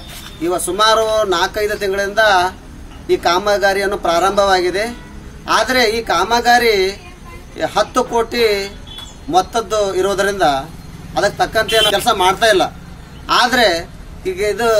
ಇವ ಸುಮಾರು ನಾಲ್ಕೈದು ತಿಂಗಳಿಂದ ಈ ಕಾಮಗಾರಿಯನ್ನು ಪ್ರಾರಂಭವಾಗಿದೆ ಆದರೆ ಈ ಕಾಮಗಾರಿ ಹತ್ತು ಕೋಟಿ ಮೊತ್ತದ್ದು ಇರೋದರಿಂದ ಅದಕ್ಕೆ ತಕ್ಕಂತೆ ಏನೋ ಕೆಲಸ ಮಾಡ್ತಾ ಇಲ್ಲ ಆದರೆ ಈಗ ಇದು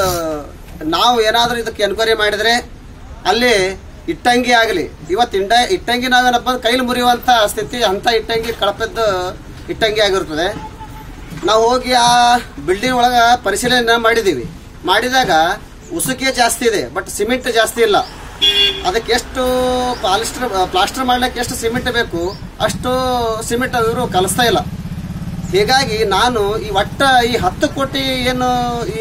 ನಾವು ಏನಾದರೂ ಇದಕ್ಕೆ ಎನ್ಕ್ವೈರಿ ಮಾಡಿದರೆ ಅಲ್ಲಿ ಇಟ್ಟಂಗಿ ಆಗಲಿ ಇವತ್ತು ಇಂಡ ಇಟ್ಟಂಗಿ ನಾವೇನಪ್ಪ ಅಂದ್ರೆ ಕೈಲಿ ಮುರಿಯುವಂಥ ಸ್ಥಿತಿ ಅಂಥ ಇಟ್ಟಂಗಿ ಕಳಪೆದ್ದು ಇಟ್ಟಂಗಿ ಆಗಿರ್ತದೆ ನಾವು ಹೋಗಿ ಆ ಬಿಲ್ಡಿಂಗ್ ಒಳಗೆ ಪರಿಶೀಲನೆ ಮಾಡಿದ್ದೀವಿ ಮಾಡಿದಾಗ ಉಸುಕೆ ಜಾಸ್ತಿ ಇದೆ ಬಟ್ ಸಿಮೆಂಟ್ ಜಾಸ್ತಿ ಇಲ್ಲ ಅದಕ್ಕೆ ಎಷ್ಟು ಪಾಲಿಸ್ಟರ್ ಪ್ಲಾಸ್ಟರ್ ಮಾಡ್ಲಿಕ್ಕೆ ಎಷ್ಟು ಸಿಮೆಂಟ್ ಬೇಕು ಅಷ್ಟು ಸಿಮೆಂಟ್ ಇವರು ಕಲಿಸ್ತಾ ಇಲ್ಲ ಹೀಗಾಗಿ ನಾನು ಈ ಒಟ್ಟ ಈ ಹತ್ತು ಕೋಟಿ ಏನು ಈ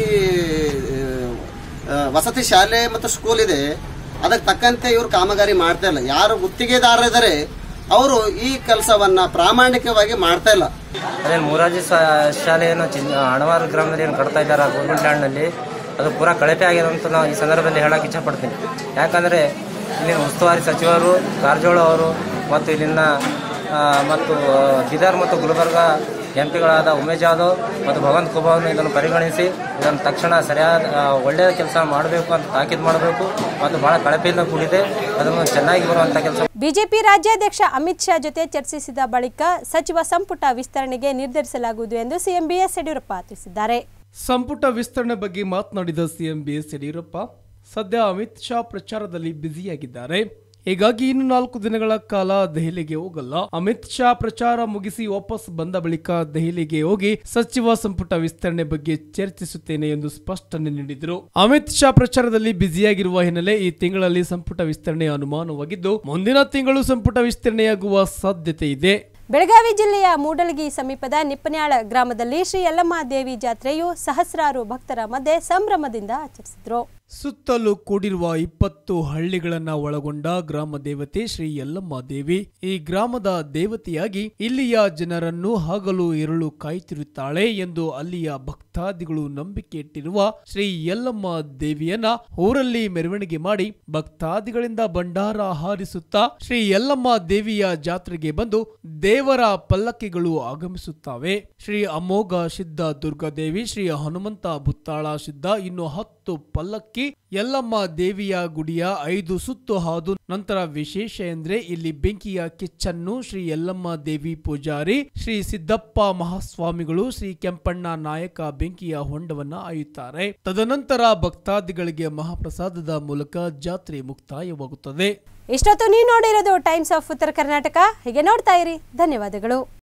ಆ, ವಸತಿ ಶಾಲೆ ಮತ್ತು ಸ್ಕೂಲ್ ಇದೆ ಅದಕ್ಕೆ ತಕ್ಕಂತೆ ಇವರು ಕಾಮಗಾರಿ ಮಾಡ್ತಾ ಇಲ್ಲ ಯಾರು ಗುತ್ತಿಗೆದಾರ ಇದ್ದಾರೆ ಅವರು ಈ ಕೆಲಸವನ್ನ ಪ್ರಾಮಾಣಿಕವಾಗಿ ಮಾಡ್ತಾ ಇಲ್ಲ ಅದೇನು ಮೂರಾರ್ಜಿ ಸ- ಶಾಲೆಯನ್ನು ಚಿನ್ ಹಣವಾರು ಗ್ರಾಮದಲ್ಲಿ ಏನು ಕಟ್ತಾ ಇದ್ದಾರೆ ಗೌರ್ಮೆಂಟ್ ಲ್ಯಾಂಡ್ನಲ್ಲಿ ಅದು ಪೂರಾ ಕಳಪೆ ಆಗಿದೆ ಅಂತ ನಾವು ಈ ಸಂದರ್ಭದಲ್ಲಿ ಹೇಳಕ್ಕೆ ಇಚ್ಛಪಡ್ತೀನಿ ಯಾಕಂದರೆ ಇಲ್ಲಿನ ಉಸ್ತುವಾರಿ ಸಚಿವರು ಕಾರಜೋಳ ಅವರು ಮತ್ತು ಇಲ್ಲಿನ ಆ, ಮತ್ತು ಆ, ಬೀದರ್ ಮತ್ತು ಗುಲ್ಬರ್ಗ ಎಂ ಪಿಗಳಾದ ಉಮೇಶ್ ಜಾಧವ್ ಮತ್ತು ಭಗವಂತ ಖುಬಾವನ್ನು ಇದನ್ನು ಪರಿಗಣಿಸಿ ಇದನ್ನು ತಕ್ಷಣ ಸರಿಯಾದ ಆ, ಒಳ್ಳೆಯ ಕೆಲಸ ಮಾಡಬೇಕು ಅಂತ ತಾಕೀತು ಮಾಡಬೇಕು ಮತ್ತು ಬಹಳ ಕಳಪೆಯಿಂದ ಕೂಡಿದೆ ಅದನ್ನು ಚೆನ್ನಾಗಿ ಬರುವಂಥ ಕೆಲಸ ಬಿಜೆಪಿ ರಾಜ್ಯಾಧ್ಯಕ್ಷ ಅಮಿತ್ ಶಾ ಜೊತೆ ಚರ್ಚಿಸಿದ ಬಳಿಕ ಸಚಿವ ಸಂಪುಟ ವಿಸ್ತರಣೆಗೆ ನಿರ್ಧರಿಸಲಾಗುವುದು ಎಂದು ಸಿಎಂ ಬಿಎಸ್ ಯಡಿಯೂರಪ್ಪ ತಿಳಿಸಿದ್ದಾರೆ ಸಂಪುಟ ವಿಸ್ತರಣೆ ಬಗ್ಗೆ ಮಾತನಾಡಿದ ಸಿಎಂ ಬಿಎಸ್ ಯಡಿಯೂರಪ್ಪ ಸದ್ಯ ಅಮಿತ್ ಶಾ ಪ್ರಚಾರದಲ್ಲಿ ಬ್ಯುಸಿಯಾಗಿದ್ದಾರೆ ಹೀಗಾಗಿ ಇನ್ನು ನಾಲ್ಕು ದಿನಗಳ ಕಾಲ ದೆಹಲಿಗೆ ಹೋಗಲ್ಲ ಅಮಿತ್ ಶಾ ಪ್ರಚಾರ ಮುಗಿಸಿ ವಾಪಸ್ ಬಂದ ಬಳಿಕ ದೆಹಲಿಗೆ ಹೋಗಿ ಸಚಿವ ಸಂಪುಟ ವಿಸ್ತರಣೆ ಬಗ್ಗೆ ಚರ್ಚಿಸುತ್ತೇನೆ ಎಂದು ಸ್ಪಷ್ಟನೆ ನೀಡಿದರು ಅಮಿತ್ ಶಾ ಪ್ರಚಾರದಲ್ಲಿ ಬ್ಯುಸಿಯಾಗಿರುವ ಹಿನ್ನೆಲೆ ಈ ತಿಂಗಳಲ್ಲಿ ಸಂಪುಟ ವಿಸ್ತರಣೆ ಅನುಮಾನವಾಗಿದ್ದು ಮುಂದಿನ ತಿಂಗಳು ಸಂಪುಟ ವಿಸ್ತರಣೆಯಾಗುವ ಸಾಧ್ಯತೆ ಇದೆ ಬೆಳಗಾವಿ ಜಿಲ್ಲೆಯ ಮೂಡಲಗಿ ಸಮೀಪದ ನಿಪ್ಪನ್ಯಾಳ ಗ್ರಾಮದಲ್ಲಿ ಶ್ರೀ ಯಲ್ಲಮ್ಮ ದೇವಿ ಜಾತ್ರೆಯು ಸಹಸ್ರಾರು ಭಕ್ತರ ಮಧ್ಯೆ ಸಂಭ್ರಮದಿಂದ ಆಚರಿಸಿದ್ರು ಸುತ್ತಲೂ ಕೂಡಿರುವ ಇಪ್ಪತ್ತು ಹಳ್ಳಿಗಳನ್ನ ಒಳಗೊಂಡ ಗ್ರಾಮ ದೇವತೆ ಶ್ರೀ ಯಲ್ಲಮ್ಮ ದೇವಿ ಈ ಗ್ರಾಮದ ದೇವತೆಯಾಗಿ ಇಲ್ಲಿಯ ಜನರನ್ನು ಹಗಲು ഇരുಳು ಕಾಯ್ತಿರುತ್ತಾಳೆ ಎಂದು ಅಲ್ಲಿಯ ಭಕ್ತಾದಿಗಳು ನಂಬಿಕೆ ಇಟ್ಟಿರುವ ಶ್ರೀ ಯಲ್ಲಮ್ಮ ದೇವಿಯನ್ನ ಊರಲ್ಲಿ ಮೆರವಣಿಗೆ ಮಾಡಿ ಭಕ್ತಾದಿಗಳಿಂದ ಭಂಡಾರ ಹಾರಿಸುತ್ತಾ ಶ್ರೀ ಯಲ್ಲಮ್ಮ ದೇವಿಯ ಜಾತ್ರೆಗೆ ಬಂದು ದೇವರ ಪಲ್ಲಕ್ಕಿಗಳು ಆಗಮಿಸುತ್ತವೆ ಶ್ರೀ ಅಮೋಘ ಸಿದ್ಧ ದುರ್ಗಾದೇವಿ ಶ್ರೀ ಹನುಮಂತ ಬುತ್ತಾಳ ಸಿದ್ಧ ಇನ್ನು ಹತ್ತು ಪಲ್ಲಕ್ಕಿ ಯಲ್ಲಮ್ಮ ದೇವಿಯ ಗುಡಿಯ ಐದು ಸುತ್ತು ಹಾದು ನಂತರ ವಿಶೇಷ ಎಂದ್ರೆ ಇಲ್ಲಿ ಬೆಂಕಿಯ ಕಿಚ್ಚನ್ನು ಶ್ರೀ ಯಲ್ಲಮ್ಮ ದೇವಿ ಪೂಜಾರಿ ಶ್ರೀ ಸಿದ್ದಪ್ಪ ಮಹಾಸ್ವಾಮಿಗಳು ಶ್ರೀ ಕೆಂಪಣ್ಣ ನಾಯಕ ಬೆಂಕಿಯ ಹೊಂಡವನ್ನ ಆಯುತ್ತಾರೆ ತದನಂತರ ಭಕ್ತಾದಿಗಳಿಗೆ ಮಹಾಪ್ರಸಾದದ ಮೂಲಕ ಜಾತ್ರೆ ಮುಕ್ತಾಯವಾಗುತ್ತದೆ ಇಷ್ಟೊತ್ತು ನೀವು ನೋಡಿರೋದು ಟೈಮ್ಸ್ ಆಫ್ ಉತ್ತರ ಕರ್ನಾಟಕ ಹೀಗೆ ನೋಡ್ತಾ ಇರಿ ಧನ್ಯವಾದಗಳು